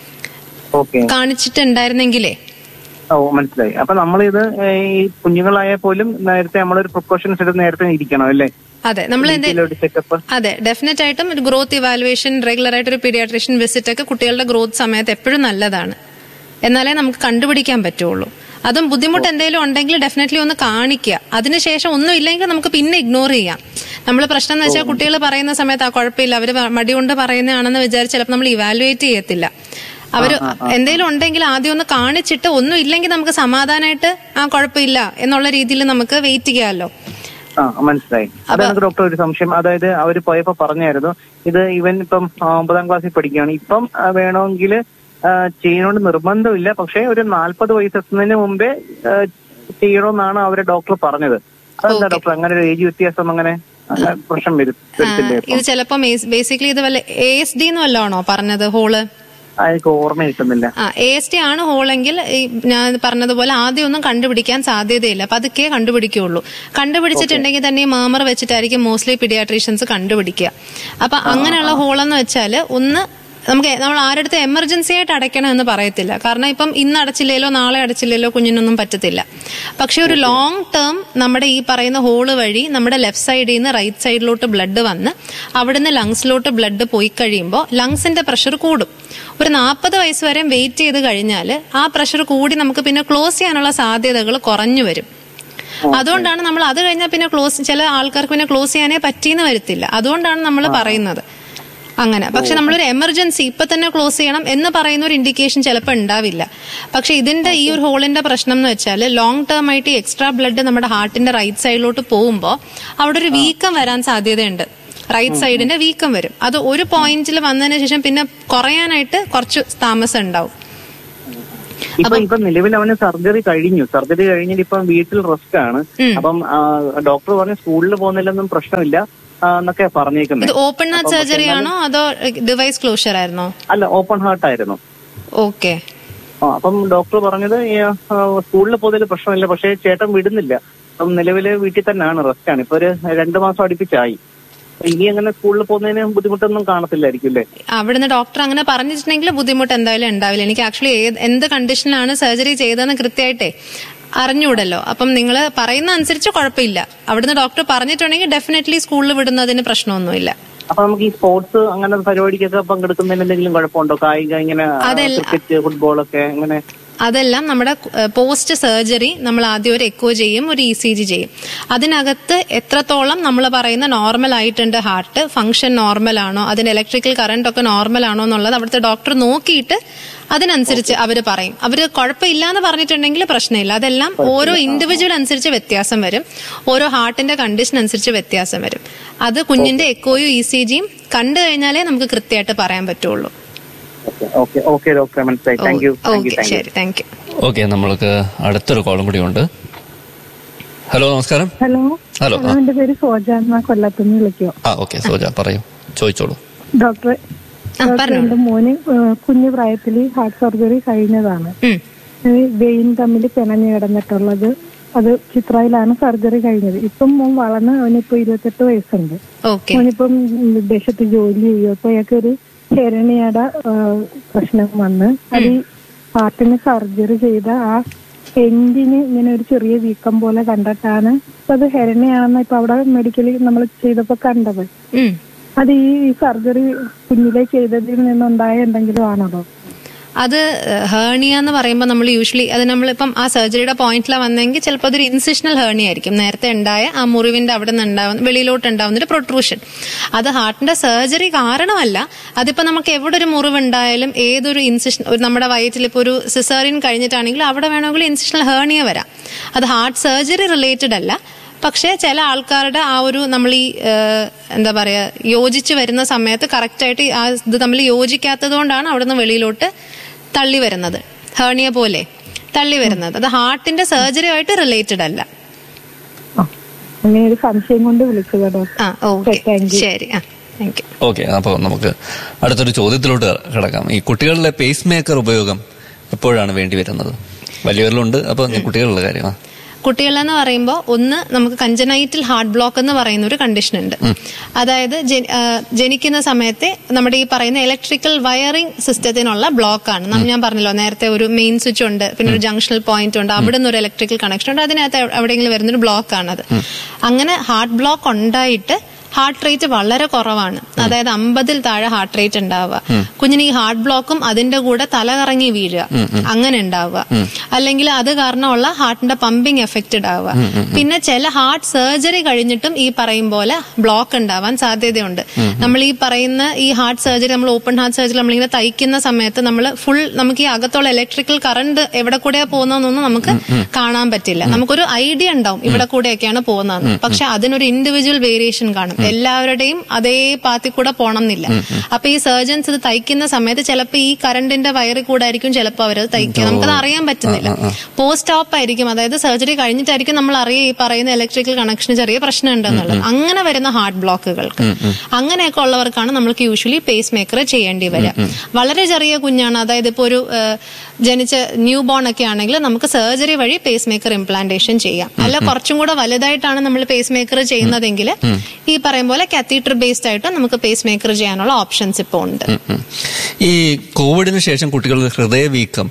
ഓക്കെ കാണിച്ചിട്ടുണ്ടായിരുന്നെങ്കിലേ ഓ മനസ്സിലായി അപ്പൊ നമ്മളിത് ഏ, ഈ കുഞ്ഞുങ്ങളായാൽ പോലും നേരത്തെ നമ്മളൊരു പ്രിക്കോഷൻസ് എടുത്ത് നേരത്തെ ഇരിക്കണം അല്ലേ അതെ നമ്മൾ എന്ത് ഒരു ചെക്കപ്പ് അതെ ഡെഫിനറ്റ് ആയിട്ടും ഒരു ഗ്രോത്ത് ഇവാലുവേഷൻ റെഗുലർ ആയിട്ട് ഒരു പീഡിയാട്രീഷ്യൻ വിസിറ്റ് ഒക്കെ കുട്ടികളുടെ ഗ്രോത്ത് സമയത്ത് എപ്പോഴും നല്ലതാണ് എന്നാലേ നമുക്ക് കണ്ടുപിടിക്കാൻ പറ്റുള്ളൂ അതും ബുദ്ധിമുട്ട് എന്തെങ്കിലും ഉണ്ടെങ്കിൽ ഡെഫിനറ്റ്ലി ഒന്ന് കാണിക്കുക അതിനുശേഷം ഒന്നും ഇല്ലെങ്കിൽ നമുക്ക് പിന്നെ ഇഗ്നോർ ചെയ്യാം നമ്മൾ പ്രശ്നം എന്ന് വെച്ചാൽ കുട്ടികൾ പറയുന്ന സമയത്ത് ആ കുഴപ്പമില്ല അവർ മടി കൊണ്ട് പറയുന്നതാണെന്ന് വിചാരിച്ച് ചിലപ്പോൾ നമ്മൾ ഇവാലുവേറ്റ് ചെയ്യത്തില്ല അവര് എന്തെങ്കിലും ഉണ്ടെങ്കിൽ ആദ്യം ഒന്ന് കാണിച്ചിട്ട് ഒന്നും ഇല്ലെങ്കിൽ നമുക്ക് സമാധാനമായിട്ട് ആ കുഴപ്പമില്ല എന്നുള്ള രീതിയിൽ നമുക്ക് വെയിറ്റ് ചെയ്യാമല്ലോ ആ മനസ്സിലായി അതാണ് ഡോക്ടർ ഒരു സംശയം അതായത് അവര് പോയപ്പോ പറഞ്ഞായിരുന്നു ഇത് ഇവൻ ഇപ്പം ആ, ഒമ്പതാം ക്ലാസ്സിൽ പഠിക്കുകയാണ് ഇപ്പം ആ, വേണമെങ്കിൽ ആ, ചെയ്യണമെന്ന് നിർബന്ധമില്ല പക്ഷെ ഒരു നാല്പത് വയസ്സെത്തുന്നതിന് മുമ്പേ ആ, ചെയ്യണമെന്നാണ് അവരെ ഡോക്ടർ പറഞ്ഞത് അതെന്താ ഡോക്ടർ അങ്ങനെ ഒരു ഏജ് വ്യത്യാസം അങ്ങനെ അങ്ങനെ പ്രശ്നം വരും വരത്തില്ലേ ഇപ്പം? ഇത് ചിലപ്പോ ബേസിക്കലി ഇത് വല്ല എ എസ് ഡി എന്ന് വല്ലതാണോ പറഞ്ഞത് ഹോള് ആ, എനിക്ക് ഓർമ്മ കിട്ടുന്നില്ല ആ എ എസ് ടി ആണ് ഹോളെങ്കിൽ ഈ ഞാൻ പറഞ്ഞതുപോലെ ആദ്യം ഒന്നും കണ്ടുപിടിക്കാൻ സാധ്യതയില്ല പതുക്കെ കണ്ടുപിടിക്കുകയുള്ളൂ കണ്ടുപിടിച്ചിട്ടുണ്ടെങ്കിൽ തന്നെ ഈ മാമർ വെച്ചിട്ടായിരിക്കും മോസ്റ്റ്ലി പീഡിയാട്രീഷ്യൻസ് കണ്ടുപിടിക്കുക അപ്പൊ അങ്ങനെയുള്ള ഹോളെന്ന് വെച്ചാൽ ഒന്ന് നമുക്ക് നമ്മൾ ആരുടെ എമർജൻസി ആയിട്ട് അടയ്ക്കണം എന്ന് പറയത്തില്ല കാരണം ഇപ്പം ഇന്ന് അടച്ചില്ലല്ലോ നാളെ അടച്ചില്ലല്ലോ കുഞ്ഞിനൊന്നും പറ്റത്തില്ല പക്ഷെ ഒരു ലോങ് ടേം നമ്മുടെ ഈ പറയുന്ന ഹോള് വഴി നമ്മുടെ ലെഫ്റ്റ് സൈഡിൽ നിന്ന് റൈറ്റ് സൈഡിലോട്ട് ബ്ലഡ് വന്ന് അവിടുന്ന് ലങ്സിലോട്ട് ബ്ലഡ് പോയി കഴിയുമ്പോൾ ലങ്സിന്റെ പ്രഷർ കൂടും ഒരു നാൽപ്പത് വയസ്സ് വരെ വെയിറ്റ് ചെയ്ത് കഴിഞ്ഞാൽ ആ പ്രഷർ കൂടി നമുക്ക് പിന്നെ ക്ലോസ് ചെയ്യാനുള്ള സാധ്യതകൾ കുറഞ്ഞു വരും അതുകൊണ്ടാണ് നമ്മൾ അത് കഴിഞ്ഞാൽ പിന്നെ ക്ലോസ് ചില ആൾക്കാർക്ക് പിന്നെ ക്ലോസ് ചെയ്യാനേ പറ്റിയെന്ന് വരത്തില്ല അതുകൊണ്ടാണ് നമ്മൾ പറയുന്നത് അങ്ങനെ പക്ഷെ നമ്മളൊരു എമർജൻസി ഇപ്പൊ തന്നെ ക്ലോസ് ചെയ്യണം എന്ന് പറയുന്ന ഒരു ഇൻഡിക്കേഷൻ ചിലപ്പോൾ ഉണ്ടാവില്ല പക്ഷെ ഇതിന്റെ ഈ ഒരു ഹോളിന്റെ പ്രശ്നം എന്ന് വെച്ചാൽ ലോങ് ടേം ആയിട്ട് എക്സ്ട്രാ ബ്ലഡ് നമ്മുടെ ഹാർട്ടിന്റെ റൈറ്റ് സൈഡിലോട്ട് പോകുമ്പോൾ അവിടെ ഒരു വീക്കം വരാൻ സാധ്യതയുണ്ട് റൈറ്റ് സൈഡിന്റെ വീക്കം വരും അത് ഒരു പോയിന്റിൽ വന്നതിന് ശേഷം പിന്നെ കുറയാനായിട്ട് കുറച്ച് താമസം ഉണ്ടാവും ഇപ്പൊ ഇപ്പൊ നിലവിൽ അവന് സർജറി കഴിഞ്ഞു സർജറി കഴിഞ്ഞിട്ട് ഇപ്പം വീട്ടിൽ റെസ്റ്റ് ആണ് അപ്പം ഡോക്ടർ പറഞ്ഞു സ്കൂളിൽ പോകുന്നില്ലെന്നും പ്രശ്നമില്ല ആ, എന്നൊക്കെ ഇത് പറഞ്ഞേക്കുന്നത് ഓപ്പൺ ഹാർട്ട് സർജറി ആണോ അതോ ഡിവൈസ് ക്ലോഷർ ആയിരുന്നോ അല്ല ഓപ്പൺ ഹാർട്ട് ആയിരുന്നു ഓക്കെ ആ, അപ്പം ഡോക്ടർ പറഞ്ഞത് ഈ, ആ, സ്കൂളിൽ പോകുന്നതിൽ പ്രശ്നമില്ല പക്ഷേ ചേട്ടൻ വിടുന്നില്ല അപ്പം നിലവില് വീട്ടിൽ തന്നെയാണ് റെസ്റ്റ് ആണ് ഇപ്പൊ ഒരു രണ്ടു മാസം അടുപ്പിച്ചായി അപ്പൊ ഇനി അങ്ങനെ സ്കൂളിൽ പോകുന്നതിന് ബുദ്ധിമുട്ടൊന്നും കാണത്തില്ലായിരിക്കും അല്ലേ അവിടുന്ന് ഡോക്ടർ അങ്ങനെ പറഞ്ഞിട്ടുണ്ടെങ്കിൽ ബുദ്ധിമുട്ട് എന്തായാലും ഉണ്ടാവില്ല എനിക്ക് ആക്ച്വലി എന്ത് കണ്ടീഷനിലാണ് സർജറി ചെയ്തതെന്ന് കൃത്യമായിട്ടേ അറിഞ്ഞൂടല്ലോ അപ്പം നിങ്ങൾ പറയുന്ന അനുസരിച്ച് കുഴപ്പമില്ല അവിടുന്ന് ഡോക്ടർ പറഞ്ഞിട്ടുണ്ടെങ്കിൽ ഡെഫിനറ്റ്ലി സ്കൂളിൽ വിടുന്നതിന് പ്രശ്നമൊന്നുമില്ല അപ്പൊ നമുക്ക് ഈ സ്പോർട്സ് അങ്ങനെ പരിപാടിക്കൊക്കെ പങ്കെടുക്കുന്നതിന് എന്തെങ്കിലും കുഴപ്പമുണ്ടോ കായിക ഇങ്ങനെ അതെല്ല- ക്രിക്കറ്റ് ഫുട്ബോൾ ഒക്കെ അങ്ങനെ അതെല്ലാം നമ്മുടെ പോസ്റ്റ് സർജറി നമ്മൾ ആദ്യം ഒരു എക്കോ ചെയ്യും ഒരു ഇ സി ജി ചെയ്യും അതിനകത്ത് എത്രത്തോളം നമ്മൾ പറയുന്ന നോർമൽ ആയിട്ടുണ്ട് ഹാർട്ട് ഫംഗ്ഷൻ നോർമൽ ആണോ അതിന് ഇലക്ട്രിക്കൽ കറണ്ട് ഒക്കെ നോർമൽ ആണോ എന്നുള്ളത് അവിടുത്തെ ഡോക്ടർ നോക്കിയിട്ട് അതിനനുസരിച്ച് അവർ പറയും അവർ കുഴപ്പമില്ല എന്ന് പറഞ്ഞിട്ടുണ്ടെങ്കിൽ പ്രശ്നമില്ല അതെല്ലാം ഓരോ ഇൻഡിവിജ്വൽ അനുസരിച്ച് വ്യത്യാസം വരും ഓരോ ഹാർട്ടിന്റെ കണ്ടീഷൻ അനുസരിച്ച് വ്യത്യാസം വരും അത് കുഞ്ഞിന്റെ എക്കോയും ഇ സി ജിയും കണ്ടു കഴിഞ്ഞാലേ നമുക്ക് കൃത്യമായിട്ട് പറയാൻ പറ്റുള്ളൂ ഓക്കെ ഓക്കെ ഡോക്ടറെ മനസ്സിലായി thank you thank you okay thank you ശരി താങ്ക് യു ഓക്കെ നമ്മൾക്ക് അടുത്തൊരു കോളും കൂടി ഉണ്ട് ഹലോ നമസ്കാരം ഹലോ ഹലോ ആ. എന്റെ പേര് സോജ എന്ന കൊല്ലത്തുനിന്ന് വിളിക്കോ ആ ഓക്കെ സോജ പറയൂ ചോദിച്ചോളൂ ഡോക്ടറെ ആ, ഡോക്ടർ പറഞ്ഞോളൂ. എന്റെ മോന് ഏഹ്, കുഞ്ഞു പ്രായത്തിൽ ഹാർട്ട് സർജറി കഴിഞ്ഞതാണ് ഉം. ഈ വെയിൻ തമ്മിൽ പിണഞ്ഞു കിടന്നിട്ടുള്ളത് അത് ചിത്രയിലാണ് സർജറി കഴിഞ്ഞത് ഇപ്പം മോൻ വളർന്ന് അവനിപ്പോ ഇരുപത്തെട്ട് വയസ്സുണ്ട് ഓക്കെ മോനിപ്പം വിദേശത്ത് ജോലി ചെയ്യും അപ്പൊ അയാൾക്ക് ഒരു ഹെരണിയുടെ ഏഹ്, പ്രശ്നം വന്ന് അത് ഈ ഹാർട്ടിന് സർജറി ചെയ്ത ആ എൻഡിന് ഇങ്ങനെ ഒരു ചെറിയ വീക്കം പോലെ കണ്ടിട്ടാണ് ഇപ്പൊ അത് ഹെരണിയാണെന്ന് ഇപ്പൊ അവിടെ മെഡിക്കലിൽ നമ്മൾ ചെയ്തപ്പോ കണ്ടത് ഉം. അത് ഈ സർജറി കുഞ്ഞിലെ ചെയ്തതിൽ നിന്നുണ്ടായ എന്തെങ്കിലും ആണോ അത് ഹേർണിയ എന്ന് പറയുമ്പോൾ നമ്മൾ യൂഷ്വലി അത് നമ്മളിപ്പം ആ സർജറിയുടെ പോയിന്റിലാണ് വന്നെങ്കിൽ ചിലപ്പോൾ അതൊരു ഇൻസിഷണൽ ഹേർണിയ ആയിരിക്കും നേരത്തെ ഉണ്ടായ ആ മുറിവിന്റെ അവിടെ നിന്ന് ഉണ്ടാവുന്ന വെളിയിലോട്ട് ഉണ്ടാവുന്ന ഒരു പ്രൊട്രൂഷൻ അത് ഹാർട്ടിന്റെ സർജറി കാരണമല്ല അതിപ്പോ നമുക്ക് എവിടെ ഒരു മുറിവ് ഉണ്ടായാലും ഏതൊരു ഇൻസിഷൻ ഒരു നമ്മുടെ വയറ്റിൽ ഇപ്പോൾ ഒരു സിസേറിയൻ കഴിഞ്ഞിട്ടാണെങ്കിൽ അവിടെ വേണമെങ്കിൽ ഇൻസിഷണൽ ഹേർണിയ വരാം അത് ഹാർട്ട് സർജറി റിലേറ്റഡ് അല്ല പക്ഷേ ചില ആൾക്കാരുടെ ആ ഒരു നമ്മൾ ഈ ഏഹ്, എന്താ പറയാ യോജിച്ച് വരുന്ന സമയത്ത് കറക്റ്റായിട്ട് ആ ഇത് തമ്മിൽ യോജിക്കാത്തത് കൊണ്ടാണ് അവിടുന്ന് വെളിയിലോട്ട് തള്ളി വരുന്നത് ഹേർണിയ പോലെ തള്ളി വരുന്നത് അത് ഹാർട്ടിന്റെ സർജറിയുമായിട്ട് റിലേറ്റഡ് അല്ല ആ അങ്ങനെ ഒരു സംശയം കൊണ്ട് വിളിച്ചതാ ഡോക്ടർ ആ ഓക്കെ Thank you. ശരി ആ താങ്ക് യു ഓക്കെ അപ്പോൾ നമുക്ക് അടുത്തൊരു ചോദ്യത്തിലോട്ട് കിടക്കാം ഈ കുട്ടികളിലെ പേസ് മേക്കർ ഉപയോഗം എപ്പോഴാണ് വേണ്ടി വരുന്നത് വലിയവരിലുണ്ട് അപ്പോൾ കുട്ടികളുടെ കാര്യമാണ് കുട്ടികളെന്ന് പറയുമ്പോൾ ഒന്ന് നമുക്ക് കഞ്ചനൈറ്റിൽ ഹാർട്ട് ബ്ലോക്ക് എന്ന് പറയുന്ന ഒരു കണ്ടീഷൻ ഉണ്ട് അതായത് ജനി- ആ, ജനിക്കുന്ന സമയത്തെ നമ്മുടെ ഈ പറയുന്ന ഇലക്ട്രിക്കൽ വയറിംഗ് സിസ്റ്റത്തിനുള്ള ബ്ലോക്ക് ആണ് നമ്മ- ഞാൻ പറഞ്ഞല്ലോ നേരത്തെ ഒരു മെയിൻ സ്വിച്ച് ഉണ്ട് പിന്നെ ഒരു ജംഗ്ഷണൽ പോയിന്റ് ഉണ്ട് അവിടെ നിന്ന് ഒരു ഇലക്ട്രിക്കൽ കണക്ഷൻ ഉണ്ട് അതിനകത്ത് എവ്- എവിടെയെങ്കിലും വരുന്നൊരു ബ്ലോക്ക് ആണത് അങ്ങനെ ഹാർട്ട് ബ്ലോക്ക് ഉണ്ടായിട്ട് ഹാർട്ട് റേറ്റ് വളരെ കുറവാണ് അതായത് അമ്പതിൽ താഴെ ഹാർട്ട് റേറ്റ് ഉണ്ടാവുക കുഞ്ഞിന് ഈ ഹാർട്ട് ബ്ലോക്കും അതിന്റെ കൂടെ തലകറങ്ങി വീഴുക അങ്ങനെ ഉണ്ടാവുക അല്ലെങ്കിൽ അത് കാരണമുള്ള ഹാർട്ടിന്റെ പമ്പിങ് എഫക്റ്റഡ് ആവുക പിന്നെ ചില ഹാർട്ട് സർജറി കഴിഞ്ഞിട്ടും ഈ പറയും പോലെ ബ്ലോക്ക് ഉണ്ടാവാൻ സാധ്യതയുണ്ട് നമ്മൾ ഈ പറയുന്ന ഈ ഹാർട്ട് സർജറി നമ്മൾ ഓപ്പൺ ഹാർട്ട് സർജറി നമ്മളിങ്ങനെ തയ്ക്കുന്ന സമയത്ത് നമ്മൾ ഫുൾ നമുക്ക് ഈ അകത്തുള്ള ഇലക്ട്രിക്കൽ കറണ്ട് എവിടെ കൂടെയാ പോകുന്നതെന്നൊന്നും നമുക്ക് കാണാൻ പറ്റില്ല നമുക്കൊരു ഐഡിയ ഉണ്ടാവും ഇവിടെ കൂടെയൊക്കെയാണ് പോകുന്നതെന്ന് പക്ഷെ അതിനൊരു ഇൻഡിവിജ്വൽ വേരിയേഷൻ കാണും എല്ലാവരുടെയും അതേ പാത്തിൽ കൂടെ പോണം എന്നില്ല അപ്പൊ ഈ സർജൻസ് ഇത് തയ്ക്കുന്ന സമയത്ത് ചിലപ്പോൾ ഈ കറണ്ടിന്റെ വയറിൽ കൂടെ ആയിരിക്കും ചിലപ്പോൾ അവരത് തയ്ക്കുക നമുക്കത് അറിയാൻ പറ്റുന്നില്ല പോസ്റ്റ് ഓപ്പ് ആയിരിക്കും അതായത് സർജറി കഴിഞ്ഞിട്ടായിരിക്കും നമ്മൾ അറിയുക ഈ പറയുന്ന ഇലക്ട്രിക്കൽ കണക്ഷന് ചെറിയ പ്രശ്നം ഉണ്ടെന്നുള്ളത് അങ്ങനെ വരുന്ന ഹാർട്ട് ബ്ലോക്കുകൾക്ക് അങ്ങനെയൊക്കെ ഉള്ളവർക്കാണ് നമ്മൾക്ക് യൂഷ്വലി പേസ് മേക്കർ ചെയ്യേണ്ടി വരിക വളരെ ചെറിയ കുഞ്ഞാണ് അതായത് ഇപ്പോൾ ഒരു ഏഹ്, ജനിച്ച ന്യൂ ബോൺ ഒക്കെ ആണെങ്കിൽ നമുക്ക് സർജറി വഴി പേസ് മേക്കർ ഇംപ്ലാന്റേഷൻ ചെയ്യാം അല്ല കുറച്ചും കൂടെ വലുതായിട്ടാണ് നമ്മൾ പേസ് മേക്കർ ചെയ്യുന്നതെങ്കിൽ ഈ പറയും പോലെ കാത്തീറ്റർ ബേസ്ഡ് ആയിട്ട് നമുക്ക് പേസ് മേക്കർ ചെയ്യാനുള്ള ഓപ്ഷൻസ് ഇപ്പോൾ ഉണ്ട് ഉം. ഈ കോവിഡിന് ശേഷം കുട്ടികളുടെ ഹൃദയ വീക്കം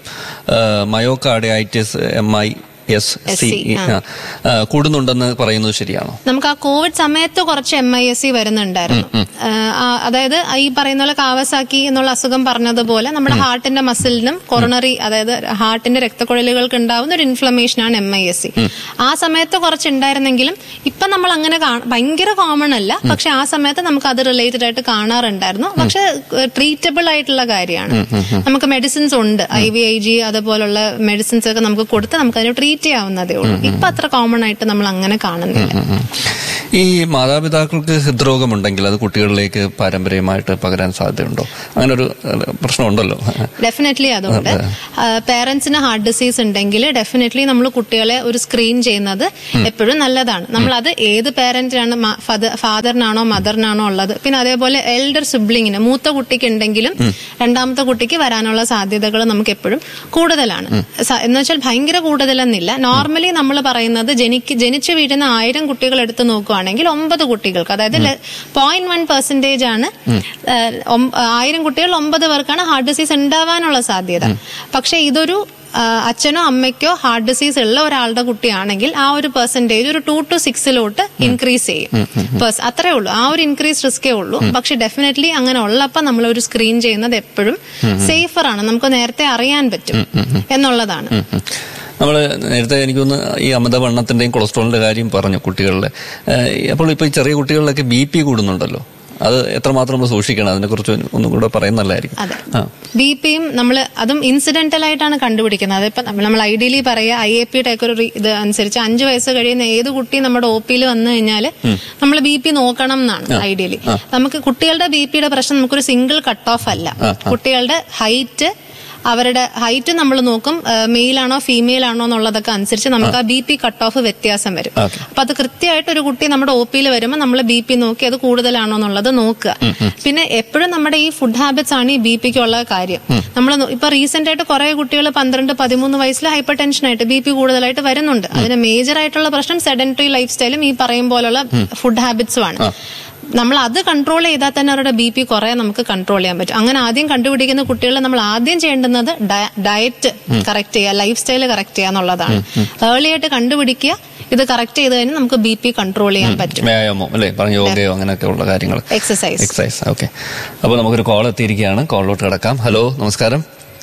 myocarditis M I S C SC, ആ. കൂടുന്നുണ്ടെന്ന് പറയുന്നത് ശരിയാണോ നമുക്ക് ആ കോവിഡ് സമയത്ത് കുറച്ച് എം ഐ എസ് സി വരുന്നുണ്ടായിരുന്നു ആഹ് ആ, അതായത് ഈ പറയുന്ന പോലെ കാവസാക്കി എന്നുള്ള അസുഖം പറഞ്ഞതുപോലെ നമ്മുടെ ഹാർട്ടിന്റെ മസിലിനും കൊറോണറി അതായത് ഹാർട്ടിന്റെ രക്തക്കുഴലുകൾക്ക് ഉണ്ടാവുന്ന ഒരു ഇൻഫ്ലമേഷൻ ആണ് എം ഐ എസ് സി ആ സമയത്ത് കുറച്ച് ഉണ്ടായിരുന്നെങ്കിലും ഇപ്പൊ നമ്മൾ അങ്ങനെ കാ- ഭയങ്കര കോമൺ അല്ല പക്ഷെ ആ സമയത്ത് നമുക്ക് അത് റിലേറ്റഡ് ആയിട്ട് കാണാറുണ്ടായിരുന്നു പക്ഷെ ട്രീറ്റബിൾ ആയിട്ടുള്ള കാര്യമാണ് നമുക്ക് മെഡിസിൻസ് ഉണ്ട് ഐ വി ഐ ജി അതുപോലുള്ള മെഡിസിൻസ് ഒക്കെ നമുക്ക് കൊടുത്ത് നമുക്ക് അതിന് ട്രീറ്റ് ചെയ്യാവുന്നതേ ഉള്ളൂ ഇപ്പൊ അത്ര കോമൺ ആയിട്ട് നമ്മൾ അങ്ങനെ കാണുന്നില്ല ഉം. ഈ മാതാപിതാക്കൾക്ക് ഹൃദ്രോഗമുണ്ടെങ്കിൽ അത് കുട്ടികളിലേക്ക് പാരമ്പര്യമായിട്ട് പകരാൻ സാധ്യതയുണ്ടോ അങ്ങനെ ഒരു ഏഹ്, പ്രശ്നമുണ്ടല്ലോ ഡെഫിനറ്റ്ലി അതുകൊണ്ട് പേരൻസിന് ഹാർട്ട് ഡിസീസ് ഉണ്ടെങ്കിൽ ഡെഫിനറ്റ്ലി നമ്മൾ കുട്ടികളെ ഒരു സ്ക്രീൻ ചെയ്യുന്നത് എപ്പോഴും നല്ലതാണ് നമ്മൾ അത് ഏത് പേരന്റിനാണ് ഫാദറിനാണോ മദറിനാണോ ഉള്ളത് പിന്നെ അതേപോലെ എൽഡർ സിബ്ലിങ്ങിന് മൂത്ത കുട്ടിക്ക് ഉണ്ടെങ്കിലും രണ്ടാമത്തെ കുട്ടിക്ക് വരാനുള്ള സാധ്യതകൾ നമുക്ക് എപ്പോഴും കൂടുതലാണ് സ- എന്ന് വെച്ചാൽ ഭയങ്കര കൂടുതലെന്നില്ല നോർമലി നമ്മൾ പറയുന്നത് ജനിക്ക് ജനിച്ചു വീഴുന്ന ആയിരം കുട്ടികൾ എടുത്ത് നോക്കുകയാണെങ്കിൽ ഒമ്പത് കുട്ടികൾക്ക് അതായത് പോയിന്റ് വൺ പെർസെന്റേജ് ആണ് ഏഹ്, ഒം- ആയിരം കുട്ടികൾ ഒമ്പത് പേർക്കാണ് ഹാർട്ട് ഡിസീസ് ഉണ്ടാവാനുള്ള സാധ്യത പക്ഷെ ഇതൊരു ആ, അച്ഛനോ അമ്മയ്ക്കോ ഹാർട്ട് ഡിസീസ് ഉള്ള ഒരാളുടെ കുട്ടിയാണെങ്കിൽ ആ ഒരു പെർസെന്റേജ് ഒരു ടു ടു സിക്സിലോട്ട് ഇൻക്രീസ് ചെയ്യും Pers- അത്രേ ഉള്ളൂ ആ ഒരു ഇൻക്രീസ് റിസ്കേ ഉള്ളൂ പക്ഷെ ഡെഫിനറ്റ്ലി അങ്ങനെ ഉള്ളപ്പോൾ നമ്മൾ ഒരു സ്ക്രീൻ ചെയ്യുന്നത് എപ്പോഴും സേഫർ ആണ് നമുക്ക് നേരത്തെ അറിയാൻ പറ്റും എന്നുള്ളതാണ് നമ്മൾ നേരത്തെ എനിക്കൊന്ന് ഈ അമിതവണ്ണത്തിന്റെയും കൊളസ്ട്രോളിന്റെ കാര്യം പറഞ്ഞു കുട്ടികളിലെ ഏഹ്, അപ്പോൾ ഇപ്പൊ ഈ ചെറിയ കുട്ടികളിലൊക്കെ ബി പി കൂടുന്നുണ്ടല്ലോ അത് എത്രമാത്രം നമ്മൾ സൂക്ഷിക്കണം അതിനെക്കുറിച്ച് ഒന്നും കൂടെ പറയുന്നല്ലായിരിക്കും അതെ ആ ബി പിയും നമ്മൾ അതും ഇൻസിഡന്റൽ ആയിട്ടാണ് കണ്ടുപിടിക്കുന്നത് അതിപ്പോ നമ്മൾ നമ്മൾ ഐഡിയലി പറയുക ഐ എ പിയുടെ ഒക്കെ ഒരു re- ഇത് അനുസരിച്ച് അഞ്ചു വയസ്സ് കഴിയുന്ന ഏത് കുട്ടി നമ്മുടെ ഒ പിയിൽ വന്നു കഴിഞ്ഞാൽ നമ്മൾ ബി പി നോക്കണം എന്നാണ് ഐഡിയലി നമുക്ക് കുട്ടികളുടെ ബി പിയുടെ പ്രശ്നം നമുക്കൊരു സിംഗിൾ കട്ട് ഓഫ് അല്ല കുട്ടികളുടെ ഹൈറ്റ് അവരുടെ ഹൈറ്റ് നമ്മൾ നോക്കും മെയിൽ ആണോ ഫീമെയിൽ ആണോ എന്നുള്ളതൊക്കെ അനുസരിച്ച് നമുക്ക് ആ ബി പി കട്ട് ഓഫ് വ്യത്യാസം വരും Okay. അപ്പൊ അത് കൃത്യമായിട്ട് ഒരു കുട്ടി നമ്മുടെ ഒ പിയിൽ വരുമ്പോൾ നമ്മൾ ബി പി നോക്കി അത് കൂടുതലാണോ എന്നുള്ളത് നോക്കുക പിന്നെ എപ്പോഴും നമ്മുടെ ഈ ഫുഡ് ഹാബിറ്റ്സ് ആണ് ഈ ബി പിക്കുള്ള കാര്യം നമ്മൾ ഇപ്പൊ റീസെന്റ് ആയിട്ട് കുറെ കുട്ടികൾ പന്ത്രണ്ട് പതിമൂന്ന് വയസ്സിൽ ഹൈപ്പർ ടെൻഷൻ ആയിട്ട് ബി പി കൂടുതലായിട്ട് വരുന്നുണ്ട് അതിന് മേജർ ആയിട്ടുള്ള പ്രശ്നം സെഡൻറ്ററി ലൈഫ് സ്റ്റൈലും ഈ പറയും പോലുള്ള ഫുഡ് ഹാബിറ്റ്സും ആണ് നമ്മൾ അത് കൺട്രോൾ ചെയ്താൽ തന്നെ അവരുടെ ബി പി കുറെ നമുക്ക് കൺട്രോൾ ചെയ്യാൻ പറ്റും അങ്ങനെ ആദ്യം കണ്ടുപിടിക്കുന്ന കുട്ടികളെ നമ്മൾ ആദ്യം ചെയ്യേണ്ടുന്നത് ഡയറ്റ് കറക്റ്റ് ചെയ്യുക ലൈഫ് സ്റ്റൈൽ കറക്റ്റ് ചെയ്യുക എന്നുള്ളതാണ് ഏർലി ആയിട്ട് കണ്ടുപിടിക്കുക ഇത് കറക്റ്റ് ചെയ്ത് കഴിഞ്ഞാൽ നമുക്ക് ബി പി കൺട്രോൾ ചെയ്യാൻ പറ്റും വ്യായാമം അല്ലേ പറഞ്ഞ യോഗയോ അങ്ങനെയൊക്കെ ഉള്ള കാര്യങ്ങൾ എക്സസൈസ് എക്സസൈസ് ഓക്കെ അപ്പോൾ നമുക്കൊരു കോൾ എത്തിയിരിക്കുകയാണ് കോളിലോട്ട് കിടക്കാം ഹലോ നമസ്കാരം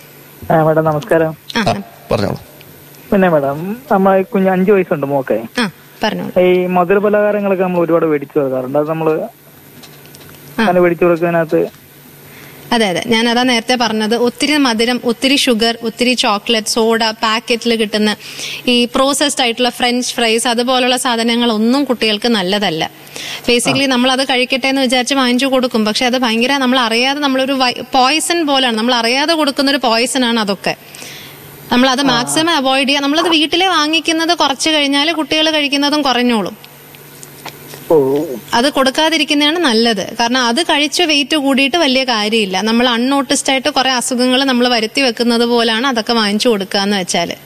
ആ മേഡം നമസ്കാരം ആ, പറഞ്ഞോളൂ പിന്നെ മേഡം നമ്മളെ കുഞ്ഞ് അഞ്ചു വയസ്സുണ്ട് മോക്കെ ആ പറഞ്ഞോളൂ ഈ മധുര പലഹാരങ്ങളൊക്കെ നമ്മൾ ഒരുപാട് മേടിച്ചു കൊടുക്കാറുണ്ട് അത് നമ്മള് അങ്ങനെ മേടിച്ചു കൊടുക്കുന്നതിനകത്ത് അതെ അതെ ഞാൻ അതാ നേരത്തെ പറഞ്ഞത് ഒത്തിരി മധുരം ഒത്തിരി ഷുഗർ ഒത്തിരി ചോക്ലേറ്റ് സോഡ പാക്കറ്റിൽ കിട്ടുന്ന ഈ പ്രോസസ്ഡ് ആയിട്ടുള്ള ഫ്രഞ്ച് ഫ്രൈസ് അതുപോലുള്ള സാധനങ്ങളൊന്നും കുട്ടികൾക്ക് നല്ലതല്ല ബേസിക്കലി നമ്മൾ അത് കഴിക്കട്ടെ എന്ന് വിചാരിച്ച് വാങ്ങിച്ചു കൊടുക്കും പക്ഷെ അത് ഭയങ്കര നമ്മൾ അറിയാതെ നമ്മളൊരു പോയിസൺ പോലാണ് നമ്മൾ അറിയാതെ കൊടുക്കുന്ന ഒരു പോയിസൺ ആണ് അതൊക്കെ നമ്മൾ അത് മാക്സിമം അവോയ്ഡ് ചെയ്യുക നമ്മളത് വീട്ടിലെ വാങ്ങിക്കുന്നത് കുറച്ച് കഴിഞ്ഞാൽ കുട്ടികൾ കഴിക്കുന്നതും കുറഞ്ഞോളും ഓ അത് കൊടുക്കാതിരിക്കുന്നതാണ് നല്ലത് കാരണം അത് കഴിച്ച് വെയിറ്റ് കൂടിയിട്ട് വലിയ കാര്യമില്ല നമ്മൾ അൺനോട്ടിസ്ഡ് ആയിട്ട് കുറെ അസുഖങ്ങൾ നമ്മൾ വരുത്തി വെക്കുന്നത് പോലാണ് അതൊക്കെ വാങ്ങിച്ചു കൊടുക്കുക എന്ന് വെച്ചാല്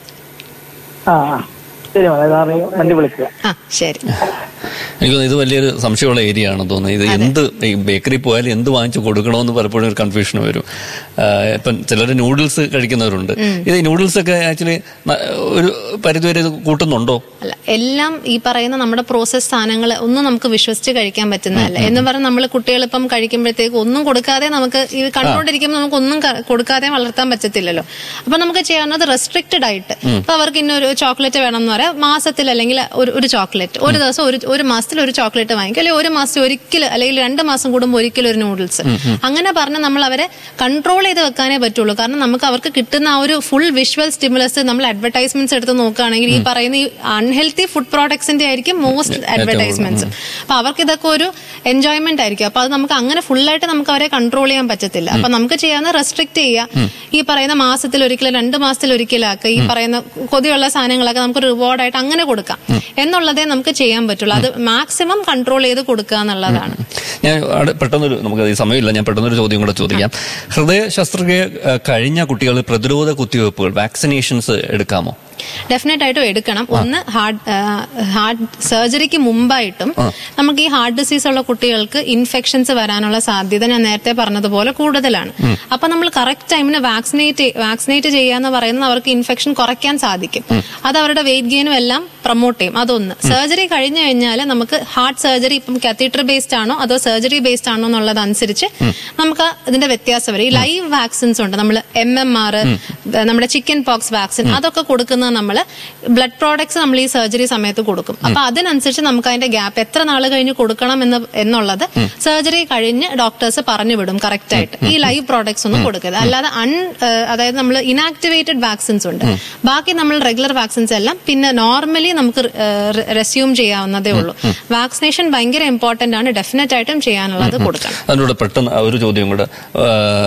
ആ ആ. ശരി മോളെ സാറ് വണ്ടി വിളിക്കുക ആ ശരി എനിക്ക് തോന്നുന്നു ഇത് വലിയൊരു സംശയമുള്ള ഏരിയ ആണ് തോന്നുന്നത് ഇത് എന്ത് ഈ ബേക്കറി പോയാലും എന്ത് വാങ്ങിച്ചു കൊടുക്കണമെന്ന് പലപ്പോഴും ഒരു കൺഫ്യൂഷൻ വരും ആ, ഇപ്പം ചിലർ നൂഡിൽസ് കഴിക്കുന്നവരുണ്ട് ഇത് ഈ നൂഡിൽസ് ഒക്കെ ആക്ച്വലി ഒരു പരിധിവരെ ഇത് കൂട്ടുന്നുണ്ടോ അല്ല എല്ലാം ഈ പറയുന്ന നമ്മുടെ പ്രോസസ് സാധനങ്ങൾ ഒന്നും നമുക്ക് വിശ്വസിച്ച് കഴിക്കാൻ പറ്റുന്നതല്ല എന്ന് പറഞ്ഞ് നമ്മൾ കുട്ടികൾ ഇപ്പം കഴിക്കുമ്പോഴത്തേക്ക് ഒന്നും കൊടുക്കാതെ നമുക്ക് ഈ കണ്ടുകൊണ്ടിരിക്കുമ്പോൾ നമുക്ക് ഒന്നും ക- കൊടുക്കാതെ വളർത്താൻ പറ്റത്തില്ലല്ലോ അപ്പൊ നമുക്ക് ചെയ്യാവുന്നത് റെസ്ട്രിക്റ്റഡ് ആയിട്ട് ഇപ്പൊ അവർക്ക് ഇന്നൊരു ചോക്ലേറ്റ് വേണം എന്ന് പറയാം മാസത്തിൽ അല്ലെങ്കിൽ ഒരു ഒരു ചോക്ലേറ്റ് ഒരു ദിവസം ഒരു ഒരു മാസത്തിൽ ഒരു ചോക്ലേറ്റ് വാങ്ങിക്കും അല്ലെങ്കിൽ ഒരു മാസത്തിൽ ഒരിക്കൽ അല്ലെങ്കിൽ രണ്ട് മാസം കൂടുമ്പോൾ ഒരിക്കലും ഒരു നൂഡിൽസ് അങ്ങനെ പറഞ്ഞ് നമ്മൾ അവരെ കൺട്രോൾ ചെയ്ത് വെക്കാനേ പറ്റുള്ളൂ കാരണം നമുക്ക് അവർക്ക് കിട്ടുന്ന ആ ഒരു ഫുൾ വിഷ്വൽ സ്റ്റിമുലസ് നമ്മൾ അഡ്വർടൈസ്മെന്റ്സ് എടുത്ത് നോക്കുകയാണെങ്കിൽ ഈ പറയുന്ന ഈ അൺഹെൽത്തി ഫുഡ് പ്രോഡക്ട്സിന്റെ ആയിരിക്കും മോസ്റ്റ് അഡ്വർടൈസ്മെന്റ്സ് അപ്പൊ അവർക്ക് ഇതൊക്കെ ഒരു എൻജോയ്മെന്റ് ആയിരിക്കും അപ്പൊ അത് നമുക്ക് അങ്ങനെ full ആയിട്ട് നമുക്ക് അവരെ കൺട്രോൾ ചെയ്യാൻ പറ്റത്തില്ല അപ്പൊ നമുക്ക് ചെയ്യാവുന്ന റെസ്ട്രിക്ട് ചെയ്യുക ഈ പറയുന്ന മാസത്തിൽ ഒരിക്കലും രണ്ട് മാസത്തിൽ ഒരിക്കലാക്കുക ഈ പറയുന്ന കൊതിയുള്ള സാധനങ്ങളൊക്കെ നമുക്ക് റിവാർഡായിട്ട് അങ്ങനെ കൊടുക്കാം എന്നുള്ളതേ നമുക്ക് ചെയ്യാൻ പറ്റുള്ളൂ അത് മാക്സിമം കൺട്രോൾ ചെയ്ത് കൊടുക്കുക എന്നുള്ളതാണ് ഞാൻ അവിടെ പെട്ടെന്നൊരു നമുക്ക് ഈ സമയമില്ല ഞാൻ പെട്ടെന്നൊരു ചോദ്യം കൂടെ ചോദിക്കാം ഹൃദയ ശസ്ത്രക്രിയ ആ, കഴിഞ്ഞ കുട്ടികൾ പ്രതിരോധ കുത്തിവയ്പ്പുകൾ വാക്സിനേഷൻസ് എടുക്കാമോ ഡെഫിനറ്റ് ആയിട്ടും എടുക്കണം ഒന്ന് ഹാർട്ട് ഹാർട്ട് സർജറിക്ക് മുമ്പായിട്ടും നമുക്ക് ഈ ഹാർട്ട് ഡിസീസ് ഉള്ള കുട്ടികൾക്ക് ഇൻഫെക്ഷൻസ് വരാനുള്ള സാധ്യത ഞാൻ നേരത്തെ പറഞ്ഞതുപോലെ കൂടുതലാണ് അപ്പൊ നമ്മൾ കറക്റ്റ് ടൈമിന് വാക്സിനേറ്റ് വാക്സിനേറ്റ് ചെയ്യാന്ന് പറയുന്നത് അവർക്ക് ഇൻഫെക്ഷൻ കുറയ്ക്കാൻ സാധിക്കും അത് അവരുടെ വെയിറ്റ് ഗെയിനും എല്ലാം പ്രൊമോട്ട് ചെയ്യും അതൊന്ന് സർജറി കഴിഞ്ഞു കഴിഞ്ഞാൽ നമുക്ക് ഹാർട്ട് സർജറി ഇപ്പം കാത്തീറ്റർ ബേസ്ഡ് ആണോ അതോ സർജറി ബേസ്ഡ് ആണോ എന്നുള്ളത് അനുസരിച്ച് നമുക്ക് ഇതിന്റെ വ്യത്യാസം വരും ഈ ലൈവ് വാക്സിൻസ് ഉണ്ട് നമ്മൾ എം എം ആർ നമ്മുടെ ചിക്കൻ പോക്സ് വാക്സിൻ അതൊക്കെ കൊടുക്കുന്നത് നമ്മൾ ബ്ലഡ് പ്രോഡക്ട്സ് നമ്മൾ ഈ സർജറി സമയത്ത് കൊടുക്കും അപ്പൊ അതിനനുസരിച്ച് നമുക്ക് അതിന്റെ ഗ്യാപ്പ് എത്ര നാൾ കഴിഞ്ഞ് കൊടുക്കണം എന്ന് എന്നുള്ളത് സർജറി കഴിഞ്ഞ് ഡോക്ടേഴ്സ് പറഞ്ഞു വിടും കറക്റ്റ് ആയിട്ട് ഈ ലൈവ് പ്രോഡക്ട്സ് ഒന്നും കൊടുക്കരുത് അല്ലാതെ അൺ അതായത് നമ്മൾ ഇനാക്ടിവേറ്റഡ് വാക്സിൻസ് ഉണ്ട് ബാക്കി നമ്മൾ റെഗുലർ വാക്സിൻസ് എല്ലാം പിന്നെ നോർമലി നമുക്ക് റെസ്യൂം ചെയ്യാവുന്നതേ ഉള്ളൂ വാക്സിനേഷൻ ഭയങ്കര ഇമ്പോർട്ടന്റ് ആണ് ഡെഫിനറ്റ് ആയിട്ടും ചെയ്യാനുള്ളത് കൊടുക്കണം അതിലൂടെ പെട്ടെന്ന് ഒരു ചോദ്യം കൂടെ ആ,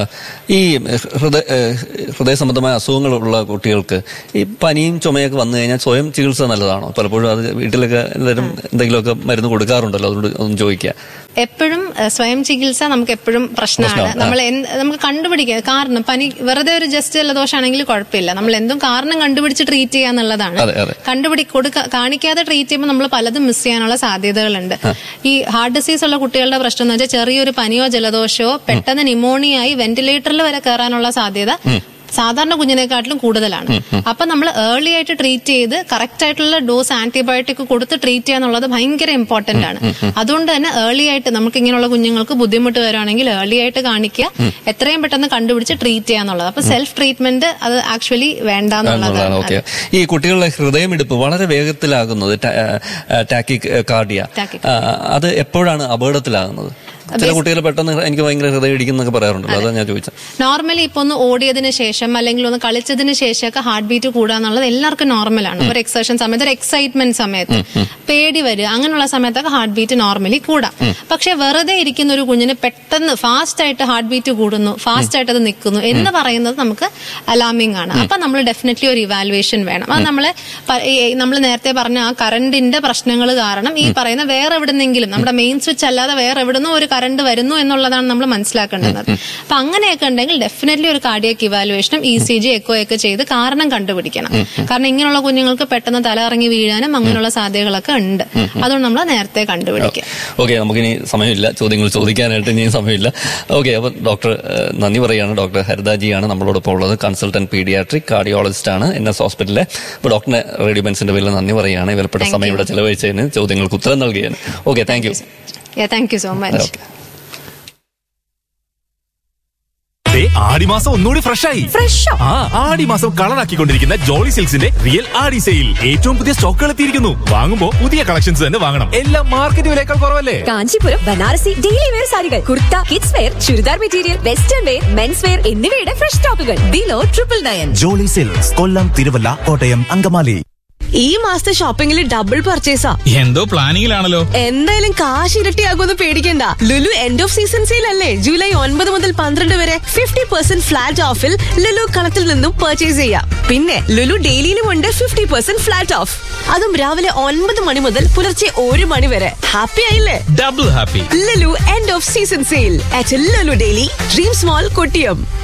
ഈ ഹൃദയ ഹൃദയ സംബന്ധമായ അസുഖങ്ങളുള്ള കുട്ടികൾക്ക് ഈ പനിയും ചുമയൊക്കെ വന്നു കഴിഞ്ഞാൽ സ്വയം ചികിത്സ നല്ലതാണോ പലപ്പോഴും അത് വീട്ടിലൊക്കെ എല്ലാവരും എന്തെങ്കിലുമൊക്കെ മരുന്ന് കൊടുക്കാറുണ്ടല്ലോ അതുകൊണ്ട് ഒന്ന് ചോദിക്കുക എപ്പോഴും ഏഹ്, സ്വയം ചികിത്സ നമുക്ക് എപ്പോഴും പ്രശ്നമാണ് പ്രശ്നമാണ്, നമ്മൾ എന്ത് നമുക്ക് കണ്ടുപിടിക്കുക കാരണം പനി വെറുതെ ഒരു ജസ്റ്റ് ജലദോഷമാണെങ്കിൽ കുഴപ്പമില്ല നമ്മൾ എന്തും കാരണം കണ്ടുപിടിച്ച് ട്രീറ്റ് ചെയ്യാന്നുള്ളതാണ് അതെ, അതെ. കണ്ടുപിടി കൊടുക്ക കാണിക്കാതെ ട്രീറ്റ് ചെയ്യുമ്പോൾ നമ്മൾ പലതും മിസ് ചെയ്യാനുള്ള സാധ്യതകളുണ്ട് ഈ ഹാർട്ട് ഡിസീസ് ഉള്ള കുട്ടികളുടെ പ്രശ്നം എന്ന് വെച്ചാൽ ചെറിയൊരു പനിയോ ജലദോഷമോ പെട്ടെന്ന് ന്യൂമോണിയായി വെന്റിലേറ്ററിൽ വരെ കയറാനുള്ള സാധ്യത സാധാരണ കുഞ്ഞിനെക്കാട്ടിലും കൂടുതലാണ് അപ്പൊ നമ്മൾ ഏർലി ആയിട്ട് ട്രീറ്റ് ചെയ്ത് കറക്റ്റ് ആയിട്ടുള്ള ഡോസ് ആന്റിബയോട്ടിക് കൊടുത്ത് ട്രീറ്റ് ചെയ്യാന്നുള്ളത് ഭയങ്കര ഇമ്പോർട്ടന്റ് ആണ് അതുകൊണ്ട് തന്നെ ഏർലി ആയിട്ട് നമുക്ക് ഇങ്ങനെയുള്ള കുഞ്ഞുങ്ങൾക്ക് ബുദ്ധിമുട്ട് വരാണെങ്കിൽ ഏർലി ആയിട്ട് കാണിക്കുക എത്രയും പെട്ടെന്ന് കണ്ടുപിടിച്ച് ട്രീറ്റ് ചെയ്യാന്നുള്ളത് അപ്പൊ സെൽഫ് ട്രീറ്റ്മെന്റ് അത് ആക്ച്വലി എന്നുള്ളതാണ് വേണ്ടെന്നുള്ളതാണ് ഓക്കെ ഈ കുട്ടികളുടെ ഹൃദയമിടിപ്പ് വളരെ വേഗത്തിലാകുന്നത് ടാക്കി കാർഡിയ Tachycardia. അത് എപ്പോഴാണ് അപകടത്തിലാകുന്നത് ചില കുട്ടികൾ പെട്ടെന്ന് എനിക്ക് ഭയങ്കര ഹൃദയം ഇടിക്കുന്നൊക്കെ പറയാറുണ്ടല്ലോ അതാണ് ഞാൻ ചോദിച്ചത് നോർമലി ഇപ്പൊ ഒന്ന് ഓടിയതിന് ശേഷം അല്ലെങ്കിൽ ഒന്ന് കളിച്ചതിന് ശേഷമൊക്കെ ഹാർട്ട് ബീറ്റ് കൂടാന്നുള്ളത് എല്ലാവർക്കും നോർമലാണ് ഒരു എക്സർഷൻ സമയത്ത് ഒരു എക്സൈറ്റ്മെന്റ് സമയത്ത് പേടി വരിക അങ്ങനെയുള്ള സമയത്തൊക്കെ ഹാർട്ട് ബീറ്റ് നോർമലി കൂടാം പക്ഷെ വെറുതെ ഇരിക്കുന്ന ഒരു കുഞ്ഞിന് പെട്ടെന്ന് ഫാസ്റ്റ് ആയിട്ട് ഹാർട്ട് ബീറ്റ് കൂടുന്നു ഫാസ്റ്റ് ആയിട്ട് അത് നിൽക്കുന്നു എന്ന് പറയുന്നത് നമുക്ക് അലാമിംഗ് ആണ് അപ്പൊ നമ്മൾ ഡെഫിനറ്റ്ലി ഒരു ഇവാലുവേഷൻ വേണം അത് നമ്മളെ നമ്മൾ നേരത്തെ പറഞ്ഞ ആ കറണ്ടിന്റെ പ്രശ്നങ്ങൾ കാരണം ഈ പറയുന്ന വേറെ എവിടുന്നെങ്കിലും നമ്മുടെ മെയിൻ സ്വിച്ച് അല്ലാതെ വേറെ എവിടുന്നോ ഒരു കറണ്ട് വരുന്നു എന്നുള്ളതാണ് നമ്മൾ മനസ്സിലാക്കേണ്ടത് അപ്പൊ അങ്ങനെയൊക്കെ ഉണ്ടെങ്കിൽ ഡെഫിനറ്റ്ലി ഒരു കാർഡിയക് ഇവാലുവേഷനും ഇ സി ജി എക്കോ ഒക്കെ ചെയ്ത് കാരണം കണ്ടുപിടിക്കണം കാരണം ഇങ്ങനെയുള്ള കുഞ്ഞുങ്ങൾക്ക് പെട്ടെന്ന് തല ഇറങ്ങി വീഴാനും അങ്ങനെയുള്ള സാധ്യതകളൊക്കെ ഉണ്ട് അതുകൊണ്ട് നമ്മൾ നേരത്തെ കണ്ടുപിടിക്കുക ഓക്കെ നമുക്കിനി സമയമില്ല ചോദ്യങ്ങൾ ചോദിക്കാനായിട്ട് ഇനി സമയമില്ല ഓക്കെ അപ്പൊ ഡോക്ടർ ഏഹ്, നന്ദി പറയുകയാണ് ഡോക്ടർ ഹരിതാജിയാണ് നമ്മളോടൊപ്പം ഉള്ളത് കൺസൾട്ടന്റ് പീഡിയാട്രിക് കാർഡിയോളജിസ്റ്റ് ആണ് എൻ എസ് ഹോസ്പിറ്റലിലെ അപ്പൊ ഡോക്ടറിന് റേഡിയോ ബെൻസിന്റെ പേരിൽ നന്ദി പറയുകയാണ് വിലപ്പെട്ട Thank സമയം you. ഇവിടെ ചെലവഴിച്ചതിന് ചോദ്യങ്ങൾക്ക് ഉത്തരം നൽകിയതിന് okay thank you thank you so much okay ദേ, ആടിമാസം ഒന്നുകൂടി ഫ്രഷ് ആയി ഫ്രഷോ ആ ആടിമാസം കളറാക്കിക്കൊണ്ടിരിക്കുന്ന ജോളി സിൽക്സിന്റെ റിയൽ ആടി സെയിൽ ഏറ്റവും പുതിയ സ്റ്റോക്കുകൾ എത്തിയിരിക്കുന്നു വാങ്ങുമ്പോ പുതിയ കളക്ഷൻസ് തന്നെ വാങ്ങണം എല്ലാം മാർക്കറ്റ് വിലയേക്കാൾ കുറവല്ലേ കാഞ്ചീപുരം ബനാറസി ഡെയിലി വെയർ സാരികൾ kurta kids wear churidar material western wear men's wear എന്നിവയുടെ ഫ്രഷ് സ്റ്റോക്കുകൾ below triple nine Jolly Silks Kollam Thiruvalla Kottayam Angamaly ഈ മാസത്തെ ഷോപ്പിംഗിൽ ഡബിൾ പർച്ചേസാ എന്തോ പ്ലാനിങ്ങിലാണല്ലോ എന്തായാലും കാശ് ഇരട്ടിയാകുമെന്ന് പേടിക്കണ്ട Lulu end of season sale അല്ലേ ജൂലൈ ഒൻപത് മുതൽ പന്ത്രണ്ട് വരെ ഫിഫ്റ്റി പെർസെന്റ് ഫ്ലാറ്റ് ഓഫിൽ ലുലു കളത്തിൽ നിന്നും പർച്ചേസ് ചെയ്യാം പിന്നെ ലുലു ഡെയിലിയിലും ഉണ്ട് ഫിഫ്റ്റി പെർസെന്റ് ഫ്ലാറ്റ് ഓഫ് അതും രാവിലെ ഒൻപത് മണി മുതൽ പുലർച്ചെ ഒരു മണി വരെ ഹാപ്പി ആയില്ലേ double happy Lulu end of season sale at Lulu daily dreams mall Kottiyam